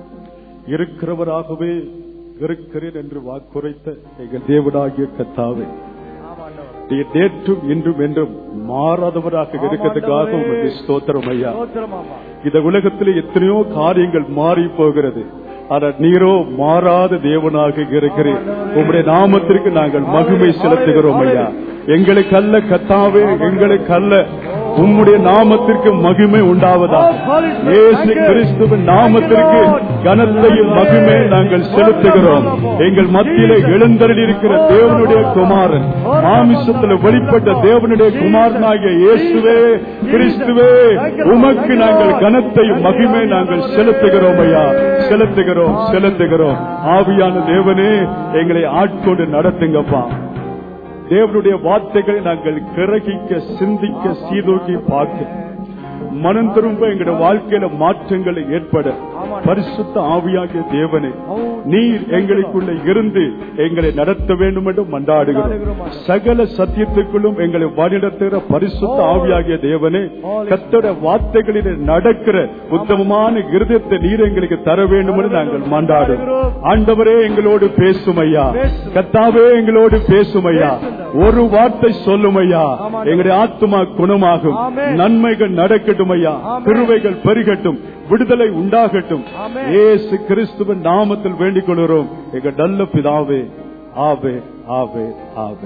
இருக்கிறவராகவே இருக்கிறேன் என்று வாக்குரைத்த எங்கள் தேவனாகிய கத்தாவே நீர் நேற்றும் இன்றும் என்றும் மாறாதவராக இருக்கிறதுக்காக உங்களுக்கு ஸ்தோத்திரம் ஐயா இந்த உலகத்தில் எத்தனையோ காரியங்கள் மாறி போகிறது ஆனால் நீரோ மாறாத தேவனாக இருக்கிறேன் உம்முடைய நாமத்திற்கு நாங்கள் மகிமை செலுத்துகிறோம் ஐயா எங்களுக்கு அல்ல கத்தாவே எங்களுக்கு அல்ல உம்முடைய நாமத்திற்கு மகிமை உண்டாவதா இயேசு கிறிஸ்துவின் நாமத்திற்கு கனத்தையும் மகிமை நாங்கள் செலுத்துகிறோம் எங்கள் மத்தியிலே எழுந்தருளி இருக்கிற தேவனுடைய குமாரன் மாமிசத்தில் வெளிப்பட்ட தேவனுடைய குமாரனாகிய இயேசுவே கிறிஸ்துவே உமக்கு நாங்கள் கனத்தையும் மகிமை நாங்கள் செலுத்துகிறோம் ஐயா செலுத்துகிறோம் செலுத்துகிறோம் ஆவியான தேவனே எங்களை ஆட்கொண்டு நடத்துங்கப்பா தேவனுடைய வார்த்தைகளை நாங்கள் கிரகிக்க சிந்திக்க சீதூக்கி பார்க்க மனம் திரும்ப எங்களுடைய வாழ்க்கையில மாற்றங்கள் ஏற்பட பரிசுத்த ஆவியாகிய தேவனே நீர் எங்களுக்குள்ள இருந்து எங்களை நடத்த வேண்டும் என்று மன்றாடுகிறோம் சகல சத்தியத்துக்குள்ளும் எங்களை வழிநடத்துகிற பரிசுத்த ஆவியாகிய தேவனே கத்தோட வார்த்தைகளில் நடக்கிற உத்தமமான இருதயத்தை நீர் எங்களுக்கு தர வேண்டும் என்று நாங்கள் மன்றாடுகிறோம் ஆண்டவரே எங்களோடு பேசும் ஐயா கத்தாவே எங்களோடு பேசும் ஐயா ஒரு வார்த்தை சொல்லும் ஐயா எங்களுடைய ஆத்மா குணமாகும் நன்மைகள் நடக்கட்டும் ஐயா கிருவைகள் பெருகட்டும் விடுதலை உண்டாகட்டும் ஏசு கிறிஸ்துவின் நாமத்தில் வேண்டிக் கொள்கிறோம் எங்க நல்ல பிதாவே ஆவே ஆவே ஆவே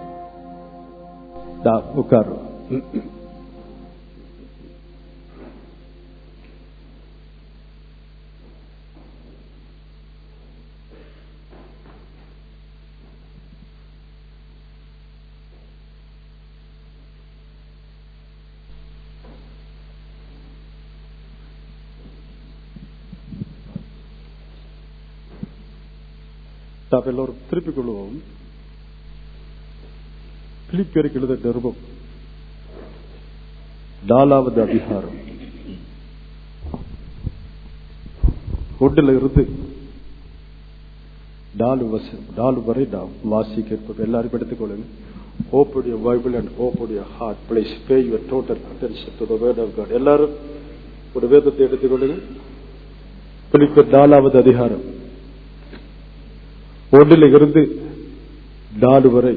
தா, உட்காரு நாம் எல்லோரும் திருப்பிக் கொள்வோம் பிலிப்பியருக்கு எழுத நிருபம் நாலாவது அதிகாரம் ஒன்றில் இருந்து நாலு வசம் நாலு வரை நாம் வாசிக்க இருப்போம் எல்லாரும் எடுத்துக்கொள்ளுங்க open your Bible and open your heart please pay your total attention to the word of God எல்லாரும் ஒரு வேதத்தை எடுத்துக்கொள்ளுங்க பிலிப்பியர் நாலாவது அதிகாரம் ஒன்றில் இருந்து நாலு வரை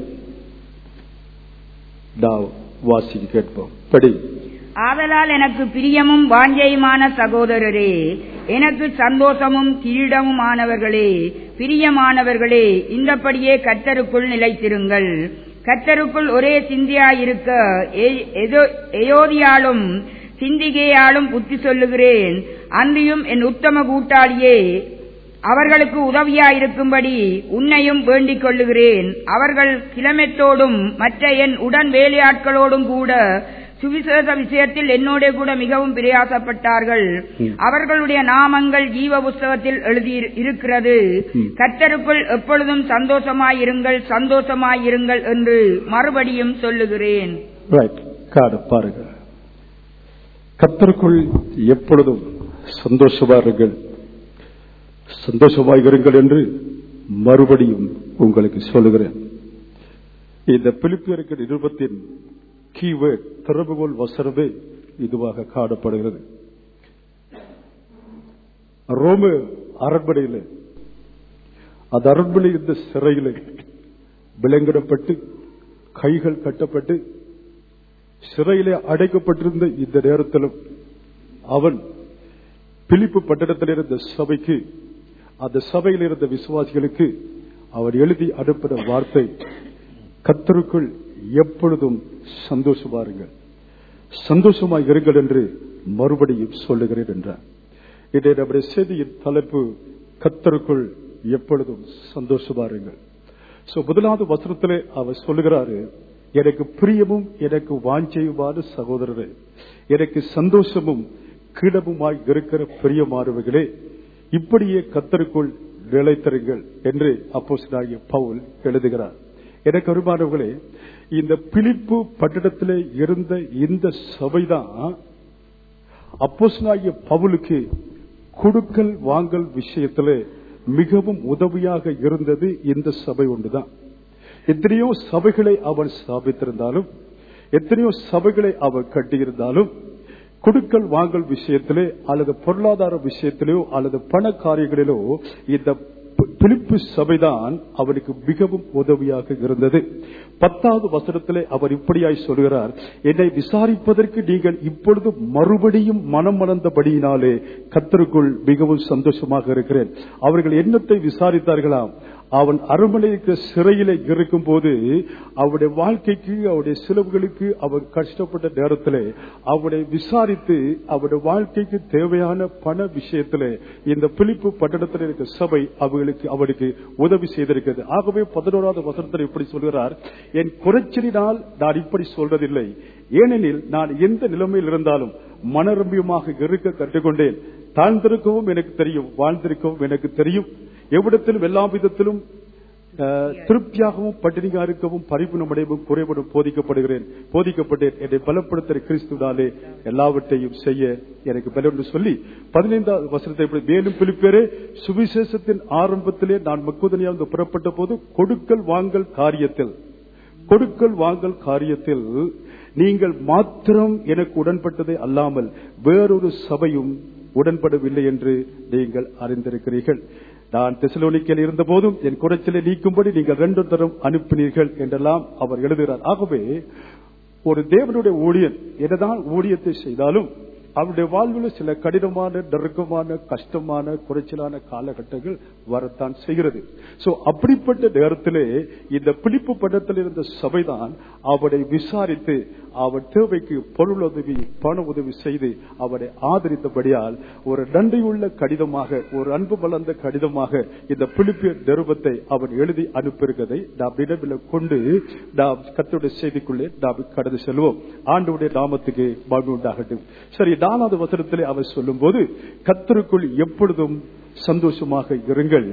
நாம் வாசிக்க கேட்போம் படி ஆதலால் எனக்கு பிரியமும் வாஞ்சையுமான சகோதரரே எனக்கு சந்தோஷமும் கிரீடமுமானவர்களே பிரியமானவர்களே இந்தப்படியே கத்தருக்குள் நிலைத்திருங்கள் கத்தருக்குள் ஒரே சிந்தியாயிருக்க எ- எதோ- எயோதியாலும் சிந்திகேயாலும் புத்தி சொல்லுகிறேன் அன்றியும் என் உத்தம கூட்டாளியே அவர்களுக்கு உதவியாயிருக்கும்படி உன்னையும் வேண்டிக் கொள்ளுகிறேன் அவர்கள் கிளமெத்தோடும் மற்ற என் உடன் வேலையாட்களோடும் கூட சுவிசேஷ விஷயத்தில் என்னோட கூட மிகவும் பிரயாசப்பட்டார்கள் அவர்களுடைய நாமங்கள் ஜீவ புஸ்தகத்தில் எழுதி இருக்கிறது கர்த்தருக்குள் எப்பொழுதும் சந்தோஷமாயிருங்கள் சந்தோஷமாயிருங்கள் என்று மறுபடியும் சொல்லுகிறேன் ரைட் காடு பாருங்க கத்தருக்குள் எப்பொழுதும் சந்தோஷமா இருங்கள் சந்தோஷமாக இருங்கள் என்று மறுபடியும் உங்களுக்கு சொல்லுகிறேன் இந்த பிலிப்பியருக்கு நிருபத்தின் கீவேர்ட் திறவுகோல் வசனமே இதுவாக காணப்படுகிறது ரோம அரண்மனையில் அந்த அரண்மனை இருந்த சிறையில் விலங்கிடப்பட்டு கைகள் கட்டப்பட்டு சிறையிலே அடைக்கப்பட்டிருந்த இந்த நேரத்திலும் அவன் பிலிப்பு பட்டணத்தில் இருந்த சபைக்கு அந்த சபையில் இருந்த விசுவாசிகளுக்கு அவர் எழுதி அனுப்பின வார்த்தை கத்தருக்குள் எப்பொழுதும் சந்தோஷமாருங்கள் சந்தோஷமாய் இருங்கள் என்று மறுபடியும் சொல்லுகிறேன் என்றார் இதை நம்முடைய செய்தியின் தலைப்பு கத்தருக்குள் எப்பொழுதும் சந்தோஷமாருங்கள் சோ முதலாவது வசனத்திலே அவர் சொல்லுகிறாரு எனக்கு பிரியமும் எனக்கு வாஞ்சையுமான சகோதரரே எனக்கு சந்தோஷமும் கீழமுமாய் இருக்கிற பிரியமானவர்களே இப்படியே கத்தருக்குள் நிலைத்தருங்கள் என்று அப்போஸ்தலனாகிய பவுல் எழுதுகிறார் எனக்கு அருமானவர்களே இந்த பிலிப்பு பட்டணத்திலே இருந்த இந்த சபைதான் அப்போஸ்தலனாகிய பவுலுக்கு கொடுக்கல் வாங்கல் விஷயத்திலே மிகவும் உதவியாக இருந்தது இந்த சபை ஒன்றுதான் எத்தனையோ சபைகளை அவன் ஸ்தாபித்திருந்தாலும் எத்தனையோ சபைகளை அவர் கட்டியிருந்தாலும் கொடுக்கல் வாங்கல் விஷயத்திலே அல்லது பொருளாதார விஷயத்திலோ அல்லது பண காரியங்களிலோ இந்த பி- பிலிப்பு சபைதான் அவனுக்கு மிகவும் உதவியாக இருந்தது பத்தாவது வசனத்திலே அவர் இப்படியாய் சொல்கிறார் என்னை விசாரிப்பதற்கு நீங்கள் இப்பொழுது மறுபடியும் மனம் மறந்தபடியினாலே கத்தருக்குள் மிகவும் சந்தோஷமாக இருக்கிறேன் அவர்கள் என்னத்தை விசாரித்தார்களாம் அவன் அரண்மனை இருக்கிற சிறையில இருக்கும் போது அவருடைய வாழ்க்கைக்கு அவருடைய செலவுகளுக்கு அவன் கஷ்டப்பட்ட நேரத்திலே அவனை விசாரித்து அவருடைய வாழ்க்கைக்கு தேவையான பண விஷயத்திலே இந்த பிலிப்பு பட்டணத்தில் இருக்கிற சபை அவர்களுக்கு அவனுக்கு உதவி செய்திருக்கிறது ஆகவே பதினோராவது வசனத்தில் இப்படி சொல்கிறார் என் குறைச்சலினால் நான் இப்படி சொல்றதில்லை ஏனெனில் நான் எந்த நிலைமையில் இருந்தாலும் மனரம்பியமாக இருக்க கற்றுக்கொண்டேன் தாழ்ந்திருக்கவும் எனக்கு தெரியும் வாழ்ந்திருக்கவும் எனக்கு தெரியும் எவ்விடத்திலும் எல்லா விதத்திலும் அஹ், திருப்தியாகவும் பட்டினியா இருக்கவும் பரிபுணமடையவும் குறைபடும் போதிக்கப்படுகிறேன் போதிக்கப்பட்டேன் என்னை பலப்படுத்துகிற கிறிஸ்துவாலே எல்லாவற்றையும் செய்ய எனக்கு பலம் என்று சொல்லி பதினைந்தாவது வசனத்தை இப்படி மேலும் பிலிப்பேரே சுவிசேஷத்தின் ஆரம்பத்திலே நான் மக்குதனியாக புறப்பட்ட போது கொடுக்கல் வாங்கல் காரியத்தில் கொடுக்கல் வாங்கல் காரியத்தில் நீங்கள் மாத்திரம் எனக்கு உடன்பட்டதை அல்லாமல் வேறொரு சபையும் உடன்படவில்லை என்று நீங்கள் அறிந்திருக்கிறீர்கள் நான் தெசலோனிக்கையில் இருந்த போதும் என் குறைச்சலை நீக்கும்படி நீங்கள் ரெண்டு தரம் அனுப்பினீர்கள் என்றெல்லாம் அவர் எழுதுகிறார் ஆகவே ஒரு தேவனுடைய ஊழியன் என்னதான் ஊழியத்தை செய்தாலும் அவருடைய வாழ்வில் சில கடினமான நெருக்கமான கஷ்டமான குறைச்சலான காலகட்டங்கள் வரத்தான் செய்கிறது சோ அப்படிப்பட்ட நேரத்திலே இந்த பிடிப்பு படத்தில் இருந்த சபைதான் அவனை விசாரித்து அவன் தேவைக்கு பொருள் உதவி பண உதவி செய்து அவனை ஆதரித்தபடியால் ஒரு நன்றியுள்ள கடிதமாக ஒரு அன்பு வளர்ந்த கடிதமாக இந்த பிலிப்பிய நிருபத்தை அவன் எழுதி அனுப்பியிருக்கிறதை நாம் நினைவில் கொண்டு நாம் கத்தோட செய்திக்குள்ளே நாம் கடந்து செல்வோம் ஆண்டவுடைய நாமத்துக்கு மகிழ்வு உண்டாகட்டும் சரி நாலாவது வசனத்திலே அவர் சொல்லும் போது கத்தருக்குள் எப்பொழுதும் சந்தோஷமாக இருங்கள்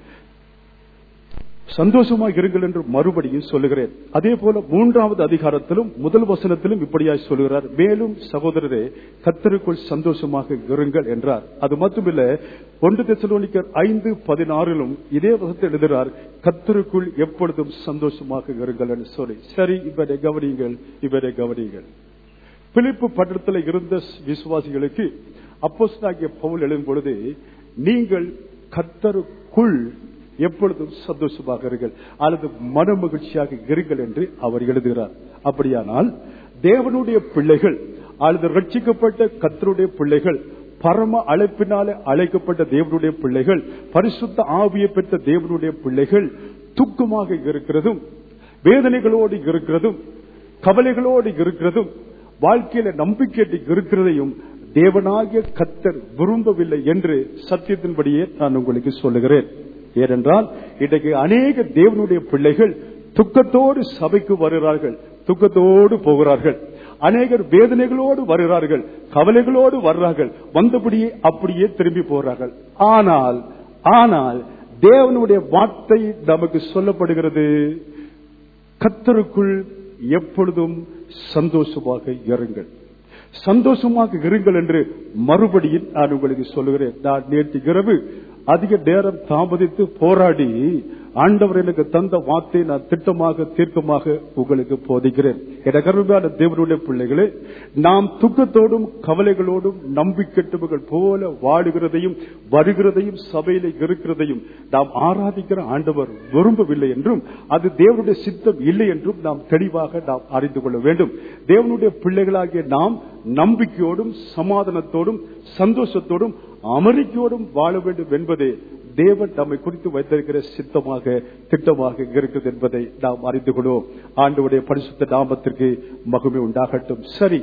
சந்தோஷமாக இருங்கள் என்று மறுபடியும் சொல்லுகிறேன் அதே போல மூன்றாவது அதிகாரத்திலும் முதல் வசனத்திலும் இப்படியாய் சொல்லுகிறார் மேலும் சகோதரரே கத்தருக்குள் சந்தோஷமாக இருங்கள் என்றார் அது மட்டுமில்ல ஒன்று தெசலோனிக்கர் ஐந்து பதினாறிலும் இதே வசத்தை எழுதுகிறார் கத்தருக்குள் எப்பொழுதும் சந்தோஷமாக இருங்கள் என்று சொல்லி சரி இவரை கவனியுங்கள் இவரை கவனியுங்கள் பிலிப்பு பட்டணத்தில் இருந்த விசுவாசிகளுக்கு அப்போஸ்தலனாகிய பவுல் எழுதும் பொழுது நீங்கள் கத்தருக்குள் எப்பொழுதும் சந்தோஷமாக இருங்கள் அல்லது மன மகிழ்ச்சியாக இருங்கள் என்று அவர் எழுதுகிறார் அப்படியானால் தேவனுடைய பிள்ளைகள் அல்லது ரட்சிக்கப்பட்ட கத்தருடைய பிள்ளைகள் பரம அழைப்பினாலே அழைக்கப்பட்ட தேவனுடைய பிள்ளைகள் பரிசுத்த ஆவியை பெற்ற தேவனுடைய பிள்ளைகள் துக்கமாக இருக்கிறதும் வேதனைகளோடு இருக்கிறதும் கவலைகளோடு இருக்கிறதும் வாழ்க்கையில நம்பிக்கை இருக்கிறதையும் தேவனாகிய கத்தர் விரும்பவில்லை என்று சத்தியத்தின்படியே நான் உங்களுக்கு சொல்லுகிறேன் ஏனென்றால் இன்றைக்கு அநேக தேவனுடைய பிள்ளைகள் துக்கத்தோடு சபைக்கு வருகிறார்கள் துக்கத்தோடு போகிறார்கள் அநேகர் வேதனைகளோடு வருகிறார்கள் கவலைகளோடு வர்றார்கள் வந்தபடியே அப்படியே திரும்பி போகிறார்கள் ஆனால் ஆனால் தேவனுடைய வார்த்தை நமக்கு சொல்லப்படுகிறது கத்தருக்குள் எப்பொழுதும் சந்தோஷமாக இருங்கள் சந்தோஷமாக இருங்கள் என்று மறுபடியும் நான் உங்களுக்கு சொல்லுகிறேன் நான் நேற்று இரவு அதிக நேரம் தாமதித்து போராடி ஆண்டவர் எனக்கு தந்த வார்த்தை நான் திட்டமாக தீர்க்கமாக உங்களுக்கு போதிக்கிறேன் என கருமையான தேவனுடைய பிள்ளைகளே நாம் துக்கத்தோடும் கவலைகளோடும் நம்பிக்கட்டுகள் போல வாடுகிறதையும் வருகிறதையும் சபையில இருக்கிறதையும் நாம் ஆராதிக்கிற ஆண்டவர் விரும்பவில்லை என்றும் அது தேவனுடைய சித்தம் இல்லை என்றும் நாம் தெளிவாக நாம் அறிந்து கொள்ள வேண்டும் தேவனுடைய பிள்ளைகளாகிய நாம் நம்பிக்கையோடும் சமாதானத்தோடும் சந்தோஷத்தோடும் அமெரிக்கையோடும் வாழ வேண்டும் என்பதே தேவன் நம்மை குறித்து வைத்திருக்கிற சித்தமாக திட்டமாக இருக்கிறது என்பதை நாம் அறிந்து கொள்வோம் ஆண்டவுடைய பரிசுத்த நாமத்திற்கு மகிமை உண்டாகட்டும் சரி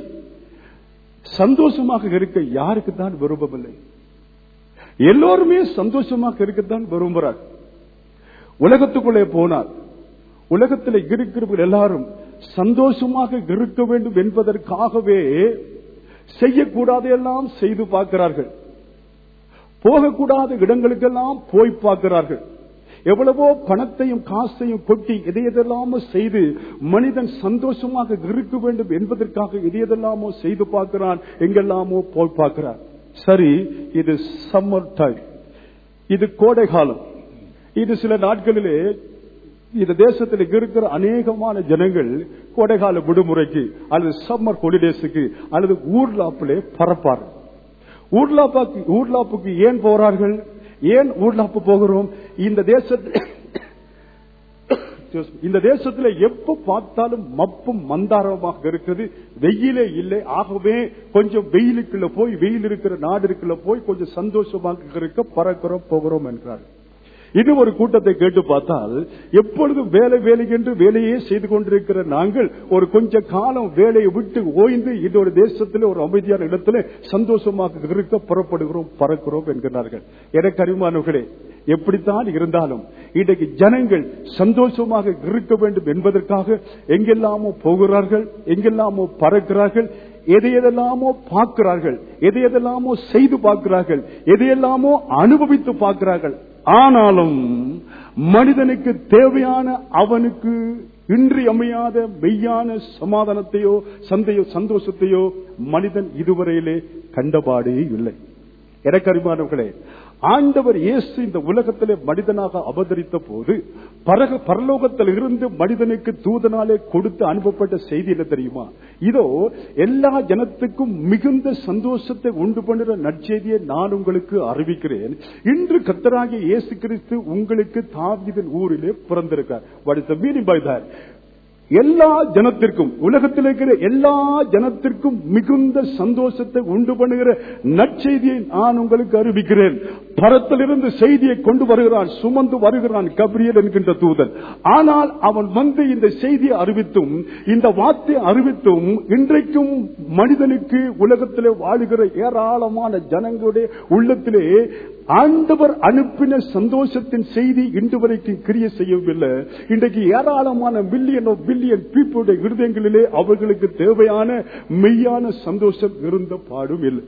சந்தோஷமாக இருக்க யாருக்கு தான் விரும்பவில்லை எல்லோருமே சந்தோஷமாக இருக்கத்தான் விரும்புகிறார் உலகத்துக்குள்ளே போனார் உலகத்தில் இருக்கிறவர்கள் எல்லாரும் சந்தோஷமாக இருக்க வேண்டும் என்பதற்காகவே செய்யக்கூடாதையெல்லாம் செய்து பார்க்கிறார்கள் போகக்கூடாத இடங்களுக்கெல்லாம் போய் பார்க்கிறார்கள் எவ்வளவோ பணத்தையும் காசையும் கொட்டி எதையதெல்லாமோ செய்து மனிதன் சந்தோஷமாக இருக்க வேண்டும் என்பதற்காக எதையதெல்லாமோ செய்து பார்க்கிறான் எங்கெல்லாமோ போய் பார்க்கிறான் சரி இது சம்மர் டைம் இது கோடை காலம் இது சில நாட்களிலே இந்த தேசத்தில் இருக்கிற அநேகமான ஜனங்கள் கோடைகால விடுமுறைக்கு அல்லது சம்மர் ஹாலிடேஸுக்கு அல்லது ஊர்லாப்பிலே பரப்பார் ஊர்லாப்பாக்கு ஊர்லாப்புக்கு ஏன் போறார்கள் ஏன் ஊர்லாப்பு போகிறோம் இந்த தேசத்தில் இந்த தேசத்துல எப்ப பார்த்தாலும் மப்பும் மந்தாரமாக இருக்குது வெயிலே இல்லை ஆகவே கொஞ்சம் வெயிலுக்குள்ள போய் வெயில் இருக்கிற நாடுக்குள்ள போய் கொஞ்சம் சந்தோஷமாக இருக்க பறக்கிறோம் போகிறோம் என்றார் இது ஒரு கூட்டத்தை கேட்டு பார்த்தால் எப்பொழுதும் வேலை வேலை என்று வேலையே செய்து கொண்டிருக்கிற நாங்கள் ஒரு கொஞ்ச காலம் வேலையை விட்டு ஓய்ந்து இன்னொரு தேசத்தில் ஒரு அமைதியான இடத்துல சந்தோஷமாக இருக்க புறப்படுகிறோம் பறக்கிறோம் என்கிறார்கள் எனக்கு அறிமானவர்களே எப்படித்தான் இருந்தாலும் இன்றைக்கு ஜனங்கள் சந்தோஷமாக இருக்க வேண்டும் என்பதற்காக எங்கெல்லாமோ போகிறார்கள் எங்கெல்லாமோ பறக்கிறார்கள் எதை எதெல்லாமோ பார்க்கிறார்கள் எதை எதெல்லாமோ செய்து பார்க்கிறார்கள் எதையெல்லாமோ அனுபவித்து பார்க்கிறார்கள் ஆனாலும் மனிதனுக்கு தேவையான அவனுக்கு இன்றியமையாத மெய்யான சமாதானத்தையோ சந்தையோ சந்தோஷத்தையோ மனிதன் இதுவரையிலே கண்டபாடே இல்லை எனக்கு அறிமானவர்களே ஆண்டவர் இயேசு இந்த உலகத்திலே மனிதனாக அவதரித்த போது பரக பரலோகத்தில் இருந்து மனிதனுக்கு தூதனாலே கொடுத்து அனுப்பப்பட்ட செய்தி என்ன தெரியுமா இதோ எல்லா ஜனத்துக்கும் மிகுந்த சந்தோஷத்தை உண்டு பண்ணுற நற்செய்தியை நான் உங்களுக்கு அறிவிக்கிறேன் இன்று கத்தராகிய இயேசு கிறிஸ்து உங்களுக்கு தாவிதன் ஊரிலே பிறந்திருக்கார் what is the meaning by that எல்லா ஜனத்திற்கும் உலகத்தில் இருக்கிற எல்லா ஜனத்திற்கும் மிகுந்த சந்தோஷத்தை உண்டு பண்ணுகிற நற்செய்தியை நான் உங்களுக்கு அறிவிக்கிறேன் பரத்திலிருந்து செய்தியை கொண்டு வருகிறான் சுமந்து வருகிறான் கபிரியல் என்கின்ற தூதன் ஆனால் அவன் வந்து இந்த செய்தியை அறிவித்தும் இந்த வார்த்தையை அறிவித்தும் இன்றைக்கும் மனிதனுக்கு உலகத்திலே வாழுகிற ஏராளமான ஜனங்களுடைய உள்ளத்திலே ஆண்டவர் அனுப்பின சந்தோஷத்தின் செய்தி இன்று வரைக்கும் கிரிய செய்யவில்லை இன்றைக்கு ஏராளமான மில்லியன் பில்லியன் பீப்புளுடைய இருதயங்களிலே அவர்களுக்கு தேவையான மெய்யான சந்தோஷம் இருந்த பாடும் இல்லை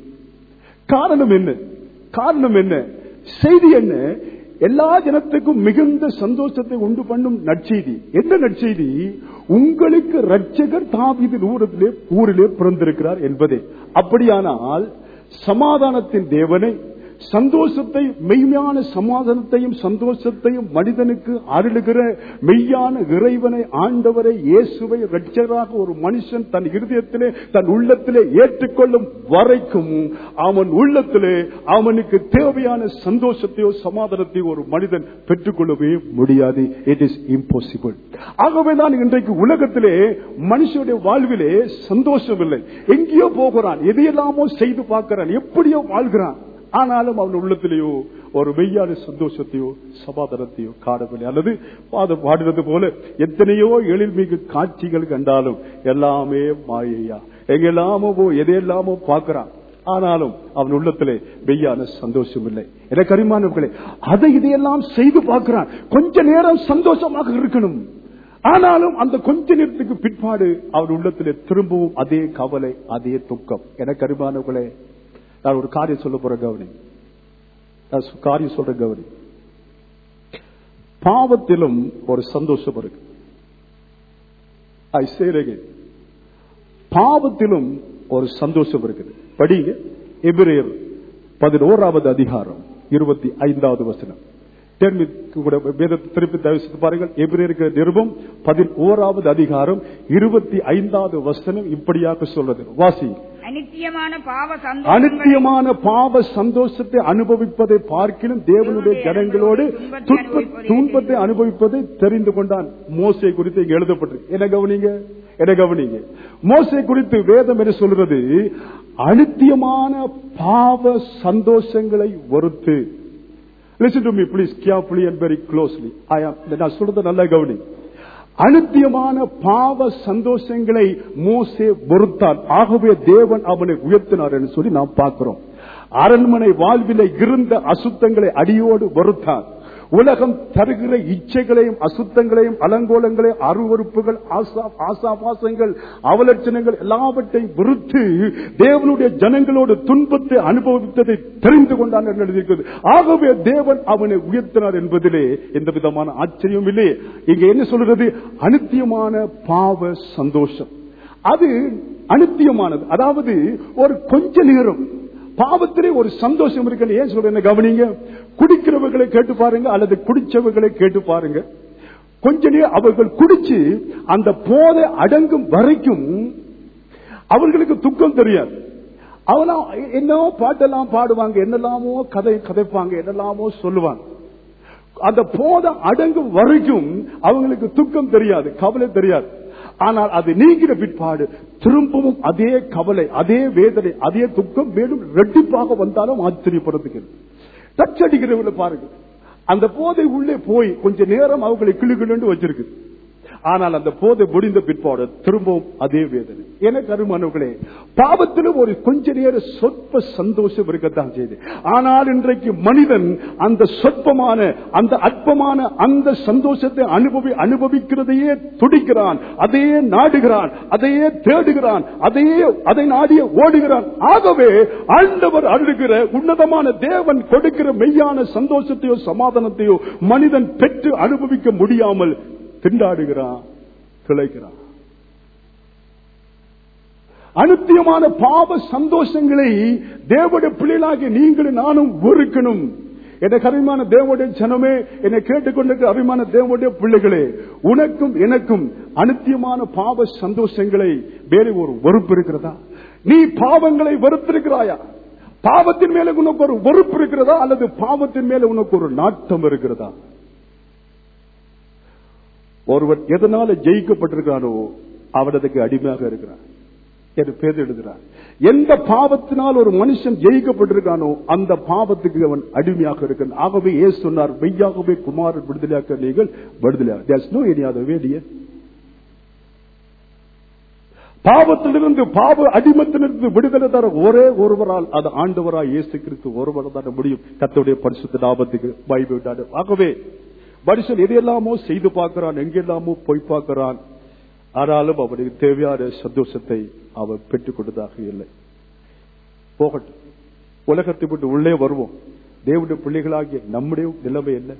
காரணம் என்ன காரணம் என்ன செய்தி என்ன எல்லா ஜனத்துக்கும் மிகுந்த சந்தோஷத்தை உண்டு பண்ணும் நற்செய்தி என்ன நற்செய்தி உங்களுக்கு ரட்சகர் தாவிதின் ஊரத்திலே ஊரிலே பிறந்திருக்கிறார் என்பதே அப்படியானால் சமாதானத்தின் தேவனை சந்தோஷத்தை மெய்மையான சமாதானத்தையும் சந்தோஷத்தையும் மனிதனுக்கு அருளுகிற மெய்யான இறைவனை ஆண்டவரை இயேசுவை ரட்சகராக ஒரு மனுஷன் தன் இருதயத்திலே தன் உள்ளத்திலே ஏற்றுக்கொள்ளும் வரைக்கும் அவன் உள்ளத்திலே அவனுக்கு தேவையான சந்தோஷத்தையோ சமாதானத்தையோ ஒரு மனிதன் பெற்றுக்கொள்ளவே முடியாது இட் இஸ் இம்பாசிபிள் ஆகவே தான் இன்றைக்கு உலகத்திலே மனுஷனுடைய வாழ்விலே சந்தோஷம் இல்லை எங்கேயோ போகிறான் எதையெல்லாமோ செய்து பார்க்கிறான் எப்படியோ வாழ்கிறான் ஆனாலும் அவன் உள்ளத்திலேயோ ஒரு மெய்யான சந்தோஷத்தையோ சமாதானத்தையோ காணவில்லை அல்லது பாதம் பாடுறது போல எத்தனையோ எழில்மிகு காட்சிகள் கண்டாலும் எல்லாமே மாயையா எங்கெல்லாமோ போ எதையெல்லாமோ பார்க்கிறான் ஆனாலும் அவன் உள்ளத்திலே மெய்யான சந்தோஷம் இல்லை எனக்கு அறிமானவர்களே அதை இதையெல்லாம் செய்து பார்க்கிறான் கொஞ்ச நேரம் சந்தோஷமாக இருக்கணும் ஆனாலும் அந்த கொஞ்ச நேரத்துக்கு பிற்பாடு அவன் உள்ளத்திலே திரும்பவும் அதே கவலை அதே துக்கம் எனக்கு அறிமானவர்களே நான் ஒரு காரியம் சொல்ல போற கவனி நான் சு- காரியம் சொல்ற கவனி பாவத்திலும் ஒரு சந்தோஷம் இருக்கு ஐ சேரக பாவத்திலும் ஒரு சந்தோஷம் இருக்குது படிங்க எபிரேயர் பதினோராவது அதிகாரம் இருபத்தி ஐந்தாவது வசனம் Tell me, கூட வேதத்தை திருப்பி தயவு செய்து பாருங்கள் எபிரேயருக்கு நிருபம் பதினோராவது அதிகாரம் இருபத்தி ஐந்தாவது வசனம் இப்படியாக சொல்றது வாசி அனித்தியமான பாவ சந்தோஷங்களை அனித்தியமான பாவ சந்தோஷத்தை அனுபவிப்பதை பார்க்கிலும் தேவனுடைய ஜனங்களோடு துன்ப- துன்பத்தை அனுபவிப்பதை தெரிந்து கொண்டான் மோசை குறித்து இங்க எழுதப்பட்டிருக்கு என்ன கவனிங்க என்ன கவனிங்க மோசை குறித்து வேதம் என்ன சொல்றது அனித்தியமான பாவ சந்தோஷங்களை ஒருத்து listen to me please carefully and very closely I நான் சொல்றது நல்ல கவனி அனித்தியமான பாவ சந்தோஷங்களை மோசே பொறுத்தான் ஆகவே தேவன் அவனை உயர்த்தினார் என்று சொல்லி நாம் பார்க்கிறோம் அரண்மனை வாழ்வில இருந்த அசுத்தங்களை அடியோடு பொறுத்தான் உலகம் தருகிற இச்சைகளையும் அசுத்தங்களையும் அலங்கோலங்களையும் அருவறுப்புகள் ஆசா ஆசாபாசங்கள் அவலட்சணங்கள் எல்லாவற்றையும் விருத்து தேவனுடைய ஜனங்களோடு துன்பத்தை அனுபவித்ததை தெரிந்து கொண்டான் என்று எழுதியிருக்கிறது ஆகவே தேவன் அவனை உயர்த்தினார் என்பதிலே எந்த விதமான ஆச்சரியம் இல்லையே இங்க என்ன சொல்றது அனித்தியமான பாவ சந்தோஷம் அது அனித்தியமானது அதாவது ஒரு கொஞ்ச நேரம் பாவத்திலே ஒரு சந்தோஷம் இருக்கு ஏன் சொல்றேன் கவனிங்க குடிக்கிறவர்களை கேட்டு பாருங்க அல்லது குடிச்சவர்களை கேட்டு பாருங்க கொஞ்ச நேரம் அவர்கள் குடிச்சு அந்த போதை அடங்கும் வரைக்கும் அவர்களுக்கு துக்கம் தெரியாது அவனா என்னவோ பாட்டெல்லாம் பாடுவாங்க என்னெல்லாமோ கதை கதைப்பாங்க என்னெல்லாமோ சொல்லுவாங்க அந்த போதம் அடங்கும் வரைக்கும் அவங்களுக்கு துக்கம் தெரியாது கவலை தெரியாது ஆனால் அது நீங்கிற பிற்பாடு திரும்பவும் அதே கவலை அதே வேதனை அதே துக்கம் மேலும் ரெட்டிப்பாக வந்தாலும் ஆச்சரியப்படுறதுக்கு டச் அடிக்கிறவங்களை பாருங்க அந்த போதை உள்ளே போய் கொஞ்ச நேரம் அவங்களை கிளு கிளுன்னு வச்சிருக்கு ஆனால் அந்த போதை முடிந்த பிற்பாடு திரும்பவும் அதே வேதனை எனக்கு அருமானவர்களே பாவத்திலும் ஒரு கொஞ்ச நேர சொற்ப சந்தோஷம் இருக்கத்தான் செய்து ஆனால் இன்றைக்கு மனிதன் அந்த சொற்பமான அந்த அற்பமான அந்த சந்தோஷத்தை அனுபவி அனுபவிக்கிறதையே துடிக்கிறான் அதையே நாடுகிறான் அதையே தேடுகிறான் அதையே அதை நாடியே ஓடுகிறான் ஆகவே ஆண்டவர் அழுகிற உன்னதமான தேவன் கொடுக்கிற மெய்யான சந்தோஷத்தையோ சமாதானத்தையோ மனிதன் பெற்று அனுபவிக்க முடியாமல் திண்டாடுகிறான் திளைக்கிறான் அனுத்தியமான பாவ சந்தோஷங்களை தேவடைய பிள்ளைகளாகி நீங்களும் நானும் வெறுக்கணும் என அருமையான தேவடைய ஜனமே என்னை கேட்டுக்கொண்டிருக்கிற அருமையான தேவடைய பிள்ளைகளே உனக்கும் எனக்கும் அனுத்தியமான பாவ சந்தோஷங்களை வேறு ஒரு வெறுப்பு இருக்கிறதா நீ பாவங்களை வெறுத்திருக்கிறாயா பாவத்தின் மேல உனக்கு ஒரு வெறுப்பு இருக்கிறதா அல்லது பாவத்தின் மேல உனக்கு ஒரு நாட்டம் இருக்கிறதா ஒருவன் எதனால ஜெயிக்கப்பட்டிருக்கானோ அவனதுக்கு அடிமையாக இருக்கிறான் என்று பேர் எழுதுகிறார் எந்த பாவத்தினால் ஒரு மனுஷன் ஜெயிக்கப்பட்டிருக்கானோ அந்த பாவத்துக்கு அவன் அடிமையாக இருக்கிறான் ஆகவே ஏ சொன்னார் மெய்யாகவே குமாரன் விடுதலையாக்க நீங்கள் விடுதலையாக நோ எனி அதர் வேடிய பாவத்திலிருந்து பாவ அடிமத்திலிருந்து விடுதலை தர ஒரே ஒருவரால் அது ஆண்டவராய் இயேசு கிறிஸ்து ஒருவர் தர முடியும் கத்தோடைய பரிசுத்த லாபத்துக்கு பைபிள் ஆகவே மனுஷன் எதையெல்லாமோ செய்து பார்க்கிறான் எங்கெல்லாமோ போய் பார்க்கிறான் ஆனாலும் அவனுக்கு தேவையான சந்தோஷத்தை அவன் பெற்றுக் கொண்டதாக இல்லை போகட்டும் உலகத்தை விட்டு உள்ளே வருவோம் தேவனுடைய பிள்ளைகளாகிய நம்முடைய நிலைமை என்ன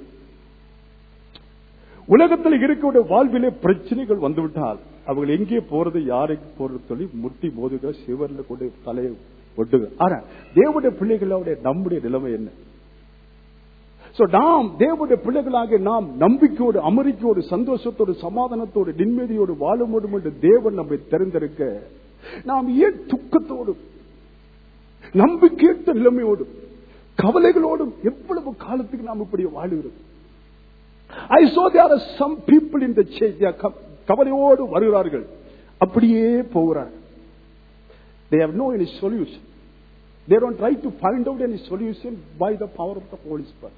உலகத்தில் இருக்கிற வாழ்விலே பிரச்சனைகள் வந்துவிட்டால் அவர்கள் எங்கே போறது யாருக்கு போறது சொல்லி முட்டி மோதுக சிவர்ல கொண்டு தலையை ஒட்டுக ஆனா தேவனுடைய பிள்ளைகளுடைய நம்முடைய நிலைமை என்ன So, நாம் தேவனுடைய பிள்ளைகளாக நாம் நம்பிக்கையோடு அமெரிக்கையோடு சந்தோஷத்தோடு சமாதானத்தோடு நிம்மதியோடு வாழ முடியும் என்று தேவன் நம்மை தெரிந்திருக்க நாம் ஏன் துக்கத்தோடு நம்பிக்கையற்ற நிலைமையோடும் கவலைகளோடும் எவ்வளவு காலத்துக்கு நாம் இப்படி வாழுகிறோம் I so there are some people in the கவலையோடு வருகிறார்கள் அப்படியே போகிறார்கள் they have no any solution they don't try to find out any solution by the power of the holy spirit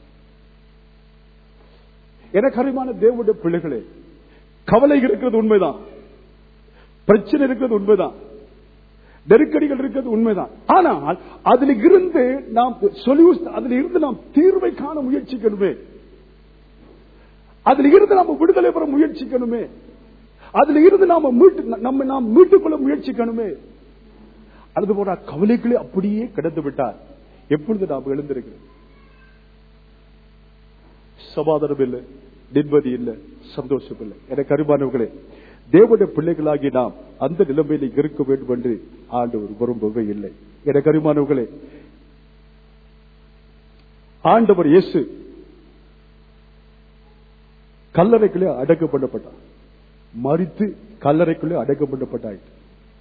எனக்கு அறிமான தேவனுடைய பிள்ளைகளே கவலை இருக்கிறது உண்மைதான் பிரச்சனை இருக்கிறது உண்மைதான் நெருக்கடிகள் இருக்கிறது உண்மைதான் ஆனால் அதில் இருந்து நாம் சொல்யூஷன் அதில் இருந்து நாம் தீர்வை காண முயற்சிக்கணுமே அதில் இருந்து நாம விடுதலை பெற முயற்சிக்கணுமே அதுல இருந்து நாம மீட்டு நம்ம நாம் மீட்டுக்கொள்ள முயற்சிக்கணுமே அல்லது போல கவலைகளே அப்படியே கிடந்து விட்டார் எப்பொழுது நாம் எழுந்திருக்கிறோம் சமாதானம் இல்லை நிம்மதி இல்லை சந்தோஷம் இல்லை எனக்கு அருமானவர்களே தேவனுடைய பிள்ளைகளாகி நாம் அந்த நிலைமையில இருக்க வேண்டும் என்று ஆண்டவர் விரும்பவே இல்லை எனக்கு அருமானவர்களே ஆண்டவர் இயேசு கல்லறைக்குள்ளே அடக்கம் பண்ணப்பட்டார் மறித்து கல்லறைக்குள்ளே அடக்கம் பண்ணப்பட்டாயிற்று